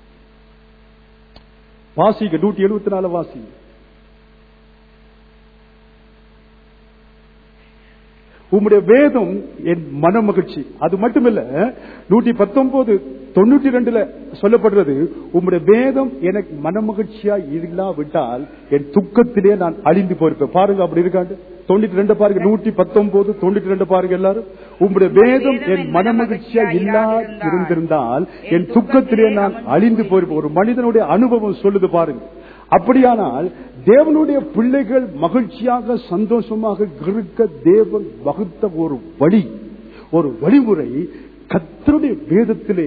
வாசிங்க நூற்றி எழுபத்தி நாலு வாசிங்க உம்முடைய வேதம் என் மன மகிழ்ச்சி அது மட்டுமில்ல நூற்றி பத்தொன்பது தொண்ணூற்றி ரெண்டுல சொல்லப்படுறது உம்முடைய வேதம் எனக்கு மன மகிழ்ச்சியா இல்லாவிட்டால் என் துக்கத்திலே நான் அழிந்து போயிருப்பேன் பாருங்க அப்படி இருக்காண்டு தொண்ணூற்றி ரெண்டு பாருங்க நூற்றி பத்தொன்பது தொண்ணூற்றி ரெண்டு பாருங்க எல்லாரும் உம்முடைய வேதம் என் மன மகிழ்ச்சியா இல்லா இருந்திருந்தால் என் துக்கத்திலே நான் அழிந்து போயிருப்பேன் ஒரு மனிதனுடைய அனுபவம் சொல்லுது பாருங்க அப்படியானால் தேவனுடைய பிள்ளைகள் மகிழ்ச்சியாக சந்தோஷமாக இருக்க தேவன் வகுத்த ஒரு வழி ஒரு வழிமுறை கத்தருடைய வேதத்திலே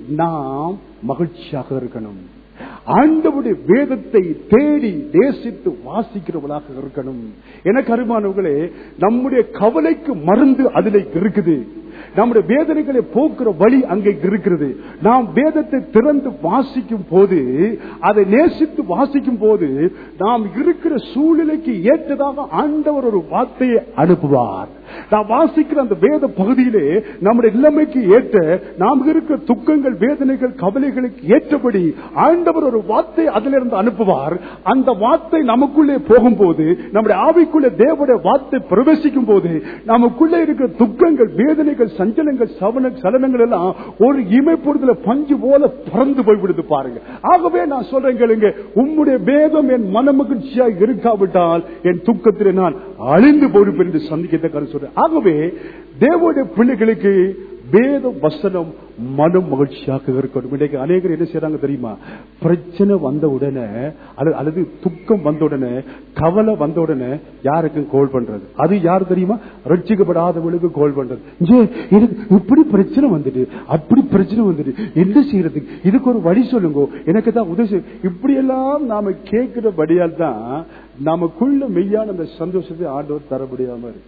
நாம் மகிழ்ச்சியாக இருக்கணும் ஆண்டவுடைய வேதத்தை தேடி நேசித்து வாசிக்கிறவளாக இருக்கணும் எனக்கு அருமானவர்களே நம்முடைய கவலைக்கு மருந்து அதிலே இருக்குது நம்முடைய வேதனைகளை போக்குற வழி அங்கே இருக்கிறது நாம் வேதத்தை திறந்து வாசிக்கும் போது அதை நேசித்து வாசிக்கும் போது நாம் இருக்கிற சூழ்நிலைக்கு ஏற்றதாக ஆண்டவர் ஒரு வார்த்தையை அனுப்புவார் நாம் வாசிக்கிற அந்த வேத பகுதியிலே நம்முடைய நிலைமைக்கு ஏற்ற நாம் இருக்கிற துக்கங்கள் வேதனைகள் கவலைகளுக்கு ஏற்றபடி ஆண்டவர் ஒரு வார்த்தை அதிலிருந்து அனுப்புவார் அந்த வார்த்தை நமக்குள்ளே போகும்போது நம்முடைய ஆவிக்குள்ளே தேவனுடைய வார்த்தை பிரவேசிக்கும் போது நமக்குள்ளே இருக்கிற துக்கங்கள் வேதனைகள் சஞ்சலங்கள் சவன சலனங்கள் எல்லாம் ஒரு இமைப்பொழுதுல பஞ்சு போல பறந்து போய்விடுது பாருங்க ஆகவே நான் சொல்றேன் கேளுங்க உம்முடைய வேதம் என் மன மகிழ்ச்சியா இருக்காவிட்டால் என் துக்கத்திலே நான் அழிந்து போயிருப்பேன் என்று சந்திக்கத்தை கருத்து சொல்றேன் ஆகவே தேவனுடைய பிள்ளைகளுக்கு வேத வசனம் மனம் மகிழ்ச்சியாக இருக்கணும் இன்னைக்கு அநேகர் என்ன செய்யறாங்க தெரியுமா பிரச்சனை வந்த உடனே அல்லது அல்லது துக்கம் வந்த உடனே கவலை வந்த உடனே யாருக்கும் கோல் பண்றது அது யார் தெரியுமா ரட்சிக்கப்படாதவங்களுக்கு கோல் பண்றது ஜே எனக்கு இப்படி பிரச்சனை வந்துட்டு அப்படி பிரச்சனை வந்துட்டு என்ன செய்யறது இதுக்கு ஒரு வழி சொல்லுங்க எனக்கு தான் உதவி செய்யுங்க. இப்படி எல்லாம் நாம கேட்கிறபடியால் தான் நமக்குள்ள மெய்யான அந்த சந்தோஷத்தை ஆண்டவர் தர முடியாம இருக்கு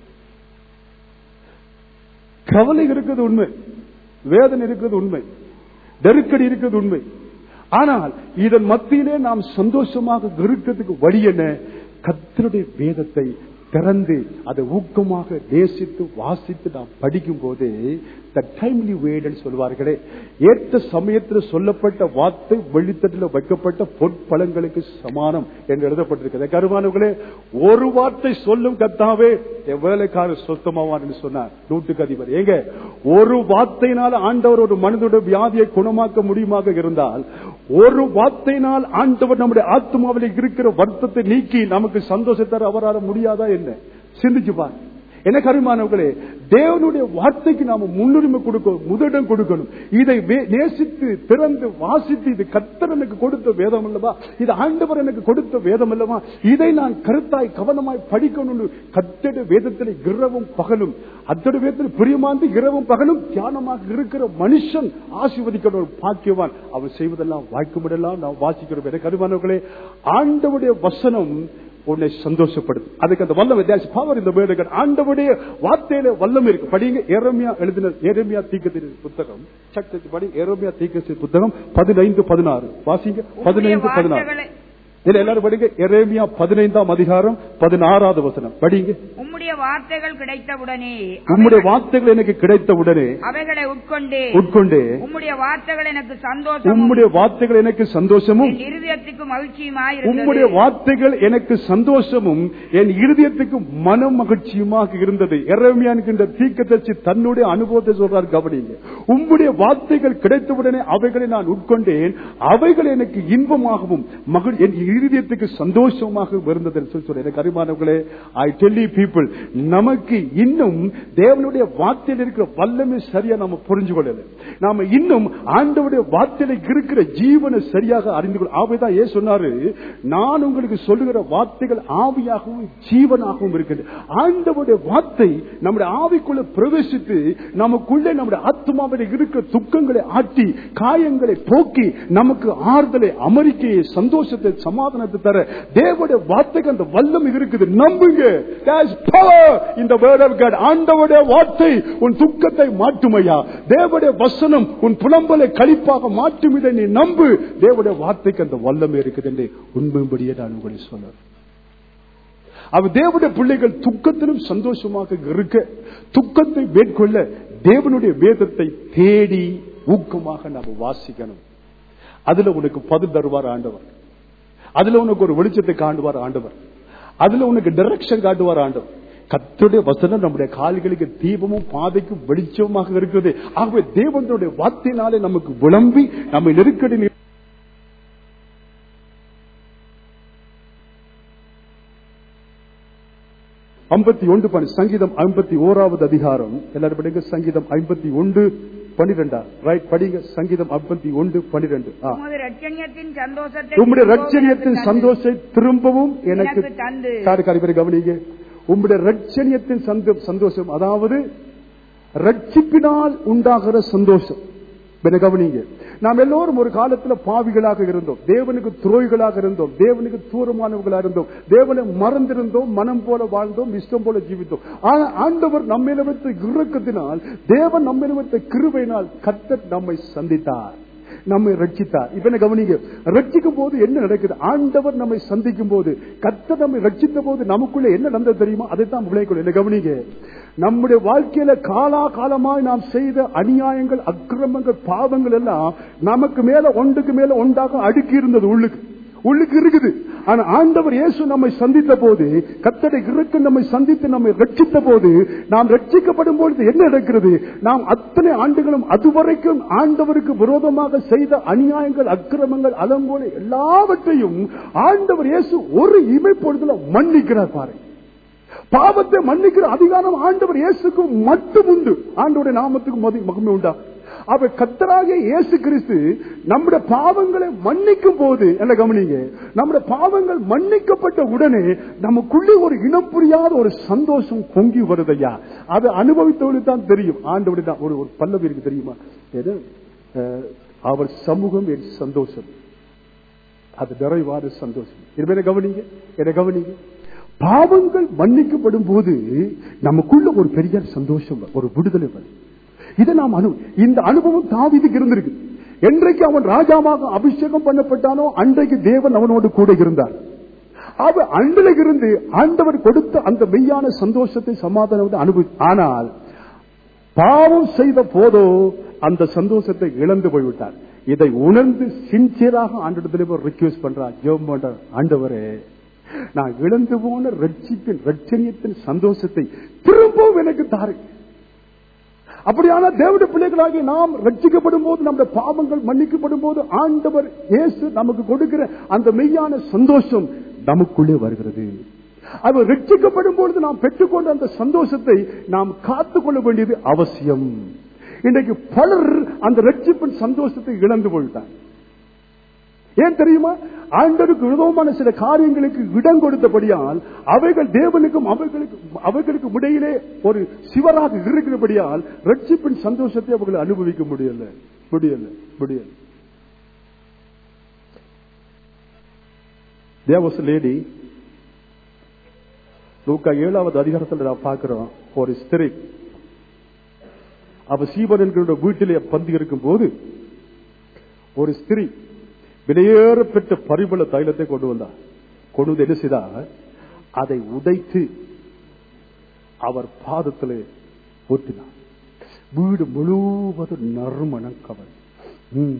கவலை இருக்கிறது உண்மை வேதனை இருக்கிறது உண்மை நெருக்கடி இருக்கிறது உண்மை ஆனால் இதன் மத்தியிலே நாம் சந்தோஷமாக இருக்கிறதுக்கு வழி என்ன கத்தருடைய வேதத்தை திறந்து அதை ஊக்கமாக நேசித்து வாசித்து நாம் படிக்கும் போது த டைம்லி வேடுன்னு சொல்வார்களே ஏற்ற சமயத்தில் சொல்லப்பட்ட வார்த்தை வெளித்தட்டில் வைக்கப்பட்ட பொற்பழங்களுக்கு சமானம் என்று எழுதப்பட்டிருக்கிறது கருமானவர்களே ஒரு வார்த்தை சொல்லும் கத்தாவே என் வேலைக்காரர் சொத்தமாவான் என்று சொன்னார் நூற்றுக்கு அதிபர் ஏங்க ஒரு வார்த்தையினால் ஆண்டவர் ஒரு மனிதனுடைய வியாதியை குணமாக்க முடியுமாக இருந்தால் ஒரு வார்த்தையினால் ஆண்டவர் நம்முடைய ஆத்மாவில் இருக்கிற வருத்தத்தை நீக்கி நமக்கு சந்தோஷத்தை தர அவரால் முடியாதா என்ன சிந்திச்சு பார் எனக்கு அருமானவர்களே தேவனுடைய வார்த்தைக்கு நாம முன்னுரிமை கொடுக்கணும் முதலிடம் கொடுக்கணும் இதை வே- நேசித்து திறந்து வாசித்து இது கத்தர் எனக்கு கொடுத்த வேதம் அல்லவா இது ஆண்டவர் எனக்கு கொடுத்த வேதம் அல்லவா இதை நான் கருத்தாய் கவனமாய் படிக்கணும் கத்தட வேதத்தில் இரவும் பகலும் அத்தோட வேதத்தில் பிரியமாந்து இரவும் பகலும் தியானமாக இருக்கிற மனுஷன் ஆசீர்வதிக்கிற ஒரு பாக்கியவான் அவன் செய்வதெல்லாம் வாய்க்குமிடலாம் நாம் வாசிக்கிறோம் எனக்கு அருமானவர்களே ஆண்டவுடைய வசனம் உன்னை சந்தோஷப்படுது அதுக்கு அந்த வல்லம் தேர்ஸ் பவர் இந்த வேர்டுகள் ஆண்டவுடைய வார்த்தையில வல்லம் இருக்கு படிங்க எரமியா எழுதின எரமியா தீக்கத்தின் புத்தகம் சக்தி படி எரமியா தீக்கத்தின் புத்தகம் பதினைந்து பதினாறு வாசிங்க பதினைந்து பதினாறு வார்த்தைகளை- இல்ல எல்லாரும் படிங்க எரேமியா பதினைந்தாம் அதிகாரம் பதினாறாவது வசனம் படிங்க உம்முடைய வார்த்தைகள் கிடைத்தவுடனே உம்முடைய வார்த்தைகள் எனக்கு கிடைத்த உடனே அவைகளை உட்கொண்டே உட்கொண்டே உம்முடைய வார்த்தைகள் எனக்கு சந்தோஷமும் உம்முடைய வார்த்தைகள் எனக்கு சந்தோஷமும் என் இருதயத்துக்கு மகிழ்ச்சியுமாய் உம்முடைய இருந்தது வார்த்தைகள் எனக்கு சந்தோஷமும் என் இருதயத்துக்கு மன மகிழ்ச்சியுமாக இருந்தது எரேமியா என்கின்ற தீர்க்கதரிசி தன்னுடைய அனுபவத்தை சொல்றார் கவனிங்க உம்முடைய வார்த்தைகள் கிடைத்தவுடனே அவைகளை நான் உட்கொண்டேன் அவைகள் எனக்கு இன்பமாகவும் மகிழ் என் இருதயத்துக்கு சந்தோஷமாக இருந்தது என்று சொல்லி சொல்றேன் எனக்கு அறிமானவர்களே ஐ டெல்லி பீப்புள் நமக்கு இன்னும் தேவனுடைய வார்த்தையில் இருக்கிற வல்லமை சரியா நம்ம புரிஞ்சு கொள்ளல நாம இன்னும் ஆண்டவருடைய வார்த்தையில இருக்கிற ஜீவனை சரியாக அறிந்து கொள்ள ஆவைதான் ஏன் சொன்னாரு நான் உங்களுக்கு சொல்லுகிற வார்த்தைகள் ஆவியாகவும் ஜீவனாகவும் இருக்குது ஆண்டவருடைய வார்த்தை நம்முடைய ஆவிக்குள்ள பிரவேசித்து நமக்குள்ளே நம்முடைய ஆத்மாவில் இருக்கிற துக்கங்களை ஆட்டி காயங்களை போக்கி நமக்கு ஆறுதலை அமெரிக்கையை சந்தோஷத்தை சமாதானத்தை தர தேவனுடைய வார்த்தைக்கு அந்த வல்லம் இருக்குது நம்புங்க There's power in the word of God. ஆண்டவருடைய வார்த்தை உன் துக்கத்தை மாற்றுமையா தேவனுடைய வசனம் உன் புலம்பலை கழிப்பாக மாற்றும் இதை நீ நம்பு தேவனுடைய வார்த்தைக்கு அந்த வல்லமை இருக்குது என்று உண்மைப்படியே நான் உங்களை சொல்லுறேன் அவர் தேவனுடைய பிள்ளைகள் துக்கத்திலும் சந்தோஷமாக இருக்க துக்கத்தை மேற்கொள்ள தேவனுடைய வேதத்தை தேடி ஊக்கமாக நாம் வாசிக்கணும் அதுல உனக்கு பதில் தருவார் ஆண்டவர் அதுல உனக்கு ஒரு வெளிச்சத்தை காண்டுவார் ஆண்டவர் அதுல உனக்கு டைரக்ஷன் காட்டுவார் ஆண்டவர் கத்துடைய வசனம் நம்முடைய கால்களுக்கு தீபமும் பாதைக்கும் வெளிச்சமாக இருக்கிறது ஆகவே தேவனுடைய வார்த்தையினாலே நமக்கு விளம்பி நம்மை நெருக்கடி ஐம்பத்தி ஒன்று பணி சங்கீதம் ஐம்பத்தி ஓராவது அதிகாரம் எல்லாரும் படிங்க சங்கீதம் ஐம்பத்தி ஒன்று பனிரெண்டா ரைட் படிங்க சங்கீதம் ஐம்பத்தி ஒன்று பனிரெண்டு ஆ. உமது ரட்சணியத்தின் சந்தோஷத்தை உம்முடைய திரும்பவும் ரட்சணியத்தின் எனக்கு தந்து, சந்தோஷத்தை திரும்பவும் எனக்கு எனக்கு தந்து காரி காரி பேரை கவனிங்க உம்முடைய ரட்சணியத்தின் சந்தோ- சந்தோஷம் அதாவது ரட்சிப்பினால் உண்டாகிற சந்தோஷம் என்னை கவனிங்க நாம் எல்லோரும் ஒரு காலத்துல பாவிகளாக இருந்தோம் தேவனுக்கு துரோகிகளாக இருந்தோம் தேவனுக்கு தூரமானவர்களாக இருந்தோம் தேவனை மறந்திருந்தோம் மனம் போல வாழ்ந்தோம் இஷ்டம் போல ஜீவித்தோம் ஆனா ஆண்டவர் நம்மை நிமித்த இறக்கத்தினால் தேவன் நம்மை நிமித்த கிருபையினால் கத்தர் நம்மை சந்தித்தார் நம்மை ரட்சித்தார் இப்ப என்ன கவனிங்க ரட்சிக்கும் போது என்ன நடக்குது ஆண்டவர் நம்மை சந்திக்கும் போது கத்த நம்மை ரட்சித்த போது நமக்குள்ள என்ன நடந்தது தெரியுமா அதைத்தான் விளையக்கூட என்ன கவனிங்க நம்முடைய வாழ்க்கையில காலா காலமாய் நாம் செய்த அநியாயங்கள் அக்கிரமங்கள் பாவங்கள் எல்லாம் நமக்கு மேல ஒன்றுக்கு மேல ஒன்றாக அடுக்கி இருந்தது உள்ளுக்கு உள்ளுக்கு இருக்குது ஆனா ஆண்டவர் இயேசு நம்மை சந்தித்த போது கத்தடை இறக்க நம்மை சந்தித்து நம்மை ரட்சித்த போது நாம் ரட்சிக்கப்படும் பொழுது என்ன நடக்கிறது நாம் அத்தனை ஆண்டுகளும் அதுவரைக்கும் ஆண்டவருக்கு விரோதமாக செய்த அநியாயங்கள் அக்கிரமங்கள் அலங்கோலை எல்லாவற்றையும் ஆண்டவர் இயேசு ஒரு இமைப்பொழுதுல மன்னிக்கிறார் பாருங்க பாவத்தை மன்னிக்கிற அதிகாரம் ஆண்டவர் இயேசுக்கு மட்டும் உண்டு ஆண்டவருடைய நாமத்துக்கு மதி- மகிமை உண்டா அவ கத்தராக இயேசு கிறிஸ்து நம்முடைய பாவங்களை மன்னிக்கும் போது என்ன கவனிங்க நம்முடைய பாவங்கள் மன்னிக்கப்பட்ட உடனே நமக்குள்ளே ஒரு இனம் புரியாத ஒரு சந்தோஷம் பொங்கி வருதையா அது அனுபவித்தவர்களுக்கு தான் தெரியும் ஆண்டவருடைய தான் ஒரு ஒரு பல்லவி இருக்கு தெரியுமா எது? அஹ், அவர் சமூகம் என் சந்தோஷம் அது நிறைவான சந்தோஷம் இது என்ன கவனிங்க என்ன கவனிங்க பாவங்கள் மன்னிக்கப்படும் போது நமக்குள்ள ஒரு பெரிய சந்தோஷம் வரும், ஒரு விடுதலை வரும் இதை நாம் அனு இந்த அனுபவம் தாவீதுக்கு இருந்திருக்கு என்றைக்கு அவன் ராஜாவாக அபிஷேகம் பண்ணப்பட்டானோ அன்றைக்கு தேவன் அவனோடு கூட இருந்தார் அவ அன்றில இருந்து ஆண்டவர் கொடுத்த அந்த மெய்யான சந்தோஷத்தை சமாதானம் அனுபவி ஆனால் பாவம் செய்த போதோ அந்த சந்தோஷத்தை இழந்து போய்விட்டார் இதை உணர்ந்து சின்சியராக ஆண்டவரிடத்தில் ரிக்வெஸ்ட் பண்றார் ஜெபம் பண்றார் ஆண்டவரே நான் இழந்து போன ரட்சிப்பின் ரட்சணியத்தின் சந்தோஷத்தை திரும்பவும் எனக்கு தாரு அப்படியான தேவட பிள்ளைகளாகி நாம் ரட்சிக்கப்படும் போது நம்முடைய பாவங்கள் மன்னிக்கப்படும் போது ஆண்டவர் இயேசு நமக்கு கொடுக்கிற அந்த மெய்யான சந்தோஷம் நமக்குள்ளே வருகிறது அவர் ரட்சிக்கப்படும் பொழுது நாம் பெற்றுக்கொண்ட அந்த சந்தோஷத்தை நாம் காத்துக்கொள்ள வேண்டியது அவசியம் இன்றைக்கு பலர் அந்த ரட்சிப்பின் சந்தோஷத்தை இழந்து கொள்கிறார் ஏன் தெரியுமா ஆண்டருக்கு விரோதமான சில காரியங்களுக்கு இடம் கொடுத்தபடியால் அவைகள் தேவனுக்கும் அவைகளுக்கு அவைகளுக்கு இடையிலே ஒரு சிவராக இருக்கிறபடியால் ரட்சிப்பின் சந்தோஷத்தை அவர்கள் அனுபவிக்க முடியல முடியல முடியல There was a lady லூக்கா ஏழாவது அதிகாரத்தில் நான் பார்க்கிறோம் ஒரு ஸ்திரீ அவ சீவன் என்கிற வீட்டிலே பந்தி இருக்கும் போது ஒரு ஸ்திரீ விலையேறப்பெற்ற பரிமள தைலத்தை கொண்டு வந்தார் கொண்டு வந்து என்ன செய்தார் அதை உதைத்து அவர் பாதத்திலே ஊற்றினார் வீடு முழுவதும் நறுமணம் கவல் ம்.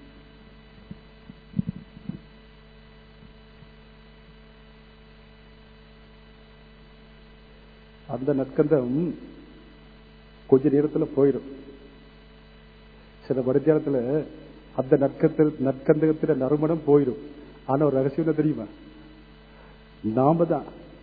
அந்த நற்கந்தம் கொஞ்ச நேரத்துல போயிடும் சில மருத்துவத்துல அந்த நற்கத்தில் நற்கந்தகத்தில நறுமணம் போயிடும் ஆனா ஒரு ரகசியம் என்ன தெரியுமா நாம தான்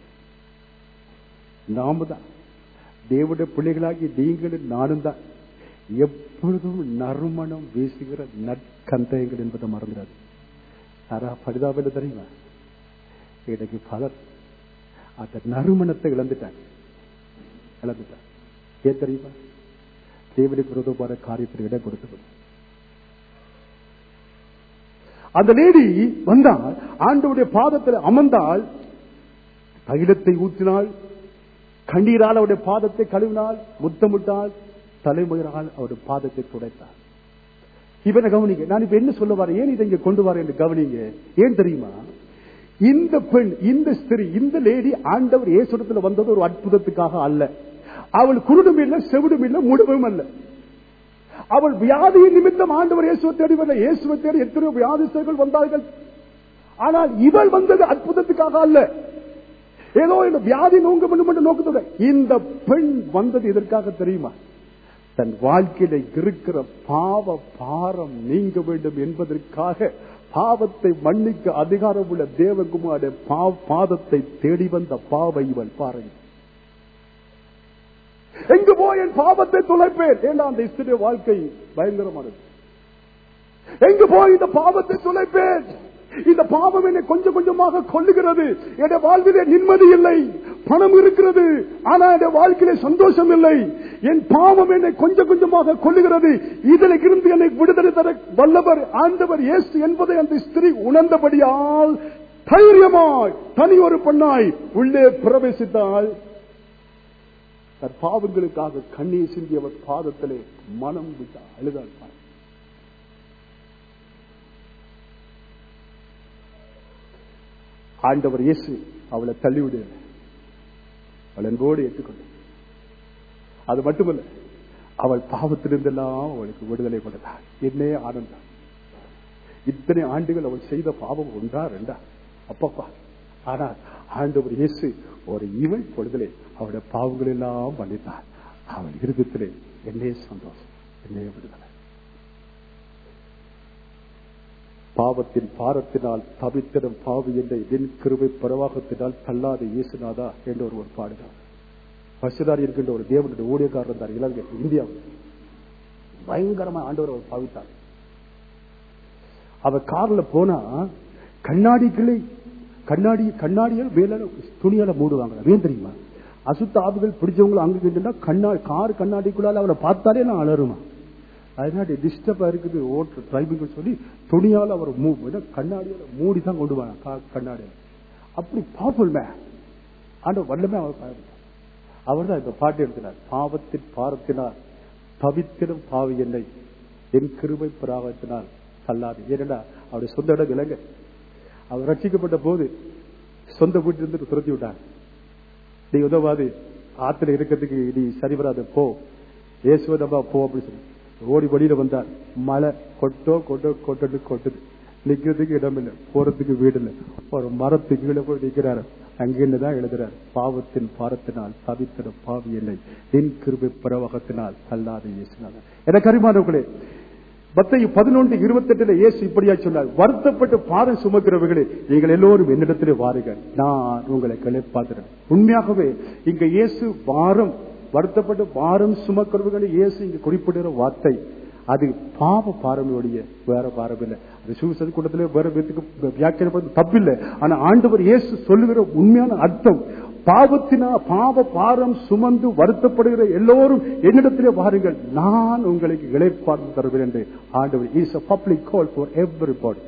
நாம தான் தேவனுடைய பிள்ளைகளாகி நீங்களும் நானும் தான் எப்பொழுதும் நறுமணம் வீசுகிற நற்கந்தகங்கள் என்பதை மறந்துடாது யாரா பரிதாபம் தெரியுமா இன்னைக்கு பலர் அந்த நறுமணத்தை இழந்துட்டாங்க இழந்துட்டாங்க ஏன் தெரியுமா தேவனுக்கு விரோதமான காரியத்தில் இடம் கொடுத்தது அந்த லேடி வந்தால் ஆண்டவுடைய பாதத்தில் அமர்ந்தால் தைலத்தை ஊற்றினாள் கண்ணீரால் அவருடைய பாதத்தை கழுவினாள் முத்தமிட்டால் தலைமுறையால் அவருடைய பாதத்தை துடைத்தாள் இவனை கவனிங்க நான் இப்ப என்ன சொல்ல வரேன் ஏன் இதை இங்க கொண்டு வரேன் என்று கவனிங்க ஏன் தெரியுமா இந்த பெண் இந்த ஸ்திரீ இந்த லேடி ஆண்டவர் ஏசுரத்துல வந்தது ஒரு அற்புதத்துக்காக அல்ல அவள் குருடும் இல்ல செவிடும் இல்ல முழுவதும் அல்ல அவள் வியாதியின் நிமித்தம் ஆண்டவர் இயேசுவை தேடி வரல இயேசுவை தேடி எத்தனையோ வியாதிஸ்தர்கள் வந்தார்கள் ஆனால் இவள் வந்தது அற்புதத்துக்காக அல்ல ஏதோ இந்த வியாதி நோங்க வேண்டும் என்று நோக்கத்தோட இந்த பெண் வந்தது எதற்காக தெரியுமா தன் வாழ்க்கையில இருக்கிற பாவ பாரம் நீங்க வேண்டும் என்பதற்காக பாவத்தை மன்னிக்க அதிகாரம் உள்ள தேவகுமார பாதத்தை தேடி வந்த பாவை இவள் பாருங்க எங்கு போய் என் பாவத்தை துளைப்பேன் ஏன்னா அந்த ஸ்திரிய வாழ்க்கை பயங்கரமானது எங்கு போய் இந்த பாவத்தை துளைப்பேன் இந்த பாவம் என்னை கொஞ்சம் கொஞ்சமாக கொல்லுகிறது என் வாழ்விலே நிம்மதி இல்லை பணம் இருக்கிறது ஆனா என் வாழ்க்கையிலே சந்தோஷம் இல்லை என் பாவம் என்னை கொஞ்சம் கொஞ்சமாக கொல்லுகிறது இதில் இருந்து என்னை விடுதலை தர வல்லவர் ஆண்டவர் இயேசு என்பதை அந்த ஸ்திரீ உணர்ந்தபடியால் தைரியமாய் தனி ஒரு பெண்ணாய் உள்ளே பிரவேசித்தால் தன் பாவங்களுக்காக கண்ணீர் சிந்தி அவர் பாதத்திலே மனம் விட்டார் அழுதாள் ஆண்டவர் இயேசு அவளை தள்ளிவிடு அவள் என்போடு ஏற்றுக்கொண்டு அது மட்டுமல்ல அவள் பாவத்திலிருந்தெல்லாம் அவளுக்கு விடுதலை கொடுத்தார் என்னே ஆனந்தம் இத்தனை ஆண்டுகள் அவள் செய்த பாவம் ஒன்றா ரெண்டா அப்பப்பா ஆனால் ஆண்டவர் இயேசு ஒரு இவள் பொழுதிலே அவளுடைய பாவங்கள் எல்லாம் மன்னித்தார் அவள் இருதத்திலே என்னே சந்தோஷம் என்னே விடுதலை பாவத்தின் பாரத்தினால் தவித்திடும் பாவி என்ற என் கிருவை பிரவாகத்தினால் தள்ளாத இயேசுநாதா என்ற ஒரு பாடுகிறார் பசுதாரி இருக்கின்ற ஒரு தேவனுடைய ஊழியக்காரர் இருந்தார் இலங்கை இந்தியாவில் பயங்கரமா ஆண்டவர் அவர் பாவித்தார் அவர் கார்ல போனா கண்ணாடிகளை கண்ணாடி கண்ணாடியால் மேல துணியால மூடுவாங்க ஏன் தெரியுமா அசுத்த ஆவுகள் பிடிச்சவங்க அங்க கண்ணா கார் கண்ணாடிக்குள்ளால அவரை பார்த்தாலே நான் அலருமா அதனால டிஸ்டர்பா இருக்குது ஓட்டு டிரைவிங் சொல்லி துணியால அவர் மூவ் கண்ணாடியால மூடி தான் கொண்டு வாங்க கண்ணாடியால அப்படி பவர்ஃபுல் மே ஆண்ட வல்லமே அவர் அவர் தான் இந்த பாட்டு எடுத்தினார் பாவத்தின் பாரத்தினால் பவித்திரம் பாவி என்னை என் கிருபை பிராவத்தினால் தள்ளாது ஏனென்றா அவருடைய சொந்த இடம் இலங்கை அவர் ரட்சிக்கப்பட்ட போது சொந்த வீட்டிலிருந்து துரத்தி விட்டார் நீ உதவாது ஆத்துல இருக்கிறதுக்கு நீ சரி வராது போ ஏசுவதப்பா போ அப்படின்னு சொல்லி ஓடி வழியில வந்தார் மழை கொட்டோ கொட்டோ கொட்டு கொட்டுது நிக்கிறதுக்கு இடம் இல்லை போறதுக்கு வீடு இல்லை ஒரு மரத்துக்கு கீழே போய் நிக்கிறாரு அங்கிருந்து தான் எழுதுறார் பாவத்தின் பாரத்தினால் தவித்திர பாவி இல்லை என் கிருபை பிரவகத்தினால் அல்லாத இயேசுனால எனக்கு அறிமானவர்களே மத்திய பதினொன்று இருபத்தி எட்டுல இயேசு இப்படியா சொன்னார் வருத்தப்பட்டு பாரம் சுமக்கிறவர்களே நீங்கள் எல்லோரும் என்னிடத்திலே வாருங்கள் நான் உங்களை கிளைப்பாத்துறேன் உண்மையாகவே இங்க இயேசு பாரம் வருத்தப்பட்டு பாரம் சுமக்கிறவர்கள் இயேசு இங்க குறிப்பிடுகிற வார்த்தை அது பாவ பாரமையுடைய வேற பாரம் இல்லை அது சுவிசேஷ கூட்டத்திலே வேற விதத்துக்கு வியாக்கியம் தப்பில்லை ஆனா ஆண்டவர் இயேசு சொல்லுகிற உண்மையான அர்த்தம் பாவத்தினா பாவ பாரம் சுமந்து வருத்தப்படுகிற எல்லோரும் என்னிடத்திலே வாருங்கள் நான் உங்களுக்கு இழைப்பார்த்து தருவேன் என்று ஆண்டவர் is a public call for everybody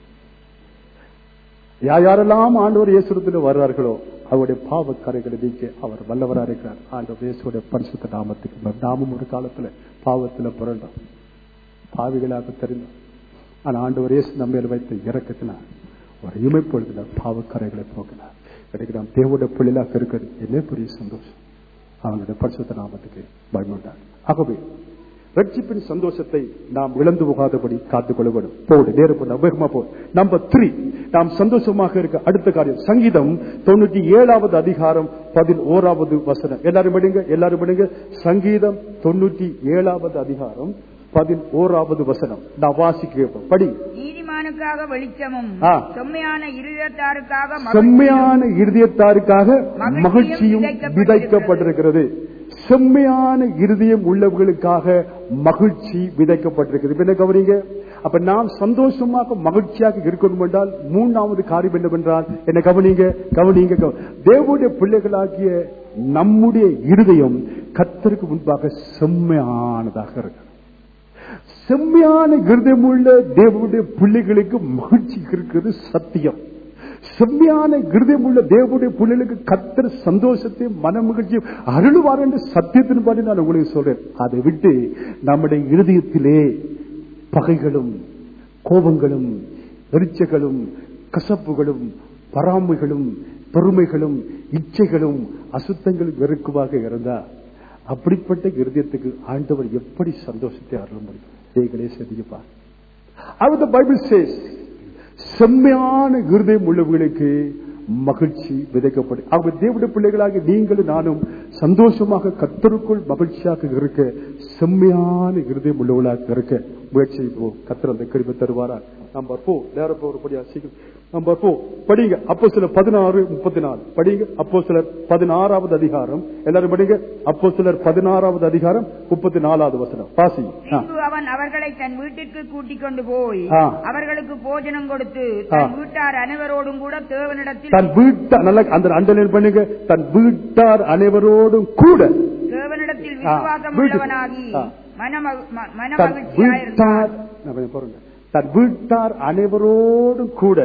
யார் யாரெல்லாம் ஆண்டவர் இயேசுடத்தில் வர்றார்களோ அவருடைய பாவ கரைகளை நீக்க அவர் வல்லவரா இருக்கிறார் ஆண்டவர் இயேசுடைய பரிசுத்த நாமத்துக்கு நாமும் ஒரு காலத்துல பாவத்துல புரண்டோம் பாவிகளாக தெரிந்தோம் ஆனா ஆண்டவர் இயேசு நம்ம வைத்த இறக்கத்தினார் ஒரு இமைப்பொழுதினார் பாவக்கரைகளை போக்கினார் எனக்கு நாம் தேவோட பிள்ளைகளாக இருக்கிறது என்ன பெரிய சந்தோஷம் அவனுடைய பரிசுத்த நாமத்துக்கு பயமுண்டார் ஆகவே ரட்சிப்பின் சந்தோஷத்தை நாம் இழந்து போகாதபடி காத்துக் கொள்ள வேண்டும் போடு நேரம் வேகமா போ நம்பர் த்ரீ நாம் சந்தோஷமாக இருக்க அடுத்த காரியம் சங்கீதம் தொண்ணூத்தி ஏழாவது அதிகாரம் பதினோராவது வசனம் எல்லாரும் படிங்க எல்லாரும் படிங்க சங்கீதம் தொண்ணூத்தி ஏழாவது அதிகாரம் பதினோராவது வசனம் நான் வாசிக்க படி நீதிமானுக்காக வெளிச்சமும் ஆ. செம்மையான இருதயத்தாருக்காக மகிழ்ச்சியும், செம்மையான இருதயத்தாருக்காக மகிழ்ச்சியும் மகிழ்ச்சியும் விதைக்கப்பட்டிருக்கிறது செம்மையான இருதயம் உள்ளவர்களுக்காக மகிழ்ச்சி விதைக்கப்பட்டிருக்கிறது இப்ப என்ன கவனிங்க அப்ப நாம் சந்தோஷமாக மகிழ்ச்சியாக இருக்கணும் என்றால் மூன்றாவது காரியம் என்னவென்றால் என்ன கவனிங்க கவனிங்க கவ- தேவனுடைய பிள்ளைகளாகிய நம்முடைய இருதயம் கத்தருக்கு முன்பாக செம்மையானதாக இருக்கு செம்மையான இருதயமுள்ள தேவனுடைய பிள்ளைகளுக்கு மகிழ்ச்சி இருக்கிறது சத்தியம் செம்மையான இருதயமுள்ள தேவனுடைய பிள்ளைகளுக்கு கத்தர் சந்தோஷத்தை மன மகிழ்ச்சியும் அருளுவார் என்று சத்தியத்தின்படி நான் உங்களுக்கு சொல்றேன் அதை விட்டு நம்முடைய இருதயத்திலே பகைகளும் கோபங்களும் எரிச்சைகளும் கசப்புகளும் பராமைகளும் பெருமைகளும் இச்சைகளும் அசுத்தங்களும் வெறுக்குவாக இருந்தா அப்படிப்பட்ட இருதயத்துக்கு ஆண்டவர் எப்படி சந்தோஷத்தை அருள முடியும் நீங்களே செதியப்பா அவர் பைபிள் சேஸ் செம்மையான இருதயம் உள்ளவர்களுக்கு மகிழ்ச்சி விதைக்கப்படும் அவங்க தேவடைய பிள்ளைகளாக நீங்களும் நானும் சந்தோஷமாக கத்தருக்குள் மகிழ்ச்சியாக இருக்க செம்மையான இருதயம் உள்ளவர்களாக இருக்க முயற்சி செய்வோம் கத்தர் அந்த கிருபை தருவாரா நம்பர் போ நேரம் போறபடியா சீக்கிரம் நம்பர் போ படிங்க அப்போ சிலர் பதினாறு முப்பத்தி நாலு படிங்க அப்போ சிலர் பதினாறாவது அதிகாரம் எல்லாரும் படிங்க அப்போ சிலர் பதினாறாவது அதிகாரம் முப்பத்தி நாலாவது வசனம் பாசி ஆ. பின்பு அவன் அவர்களை தன் வீட்டிற்கு கூட்டிக் கொண்டு போய் ஆ. அவர்களுக்கு போஜனம் கொடுத்து தன் ஆ. வீட்டார் அனைவரோடும் கூட தேவனிடத்தில் தன் வீட்டார் நல்ல அந்த அண்டலில் பண்ணுங்க தன் வீட்டார் அனைவரோடும் கூட தேவனிடத்தில் ஆ, விசுவாசம் வீட்டு- உள்ளவனாகி ஆ. மன மன தன் வீட்டார் நான் கொஞ்சம் பாருங்க. தன் வீட்டார் அனைவரோடும் கூட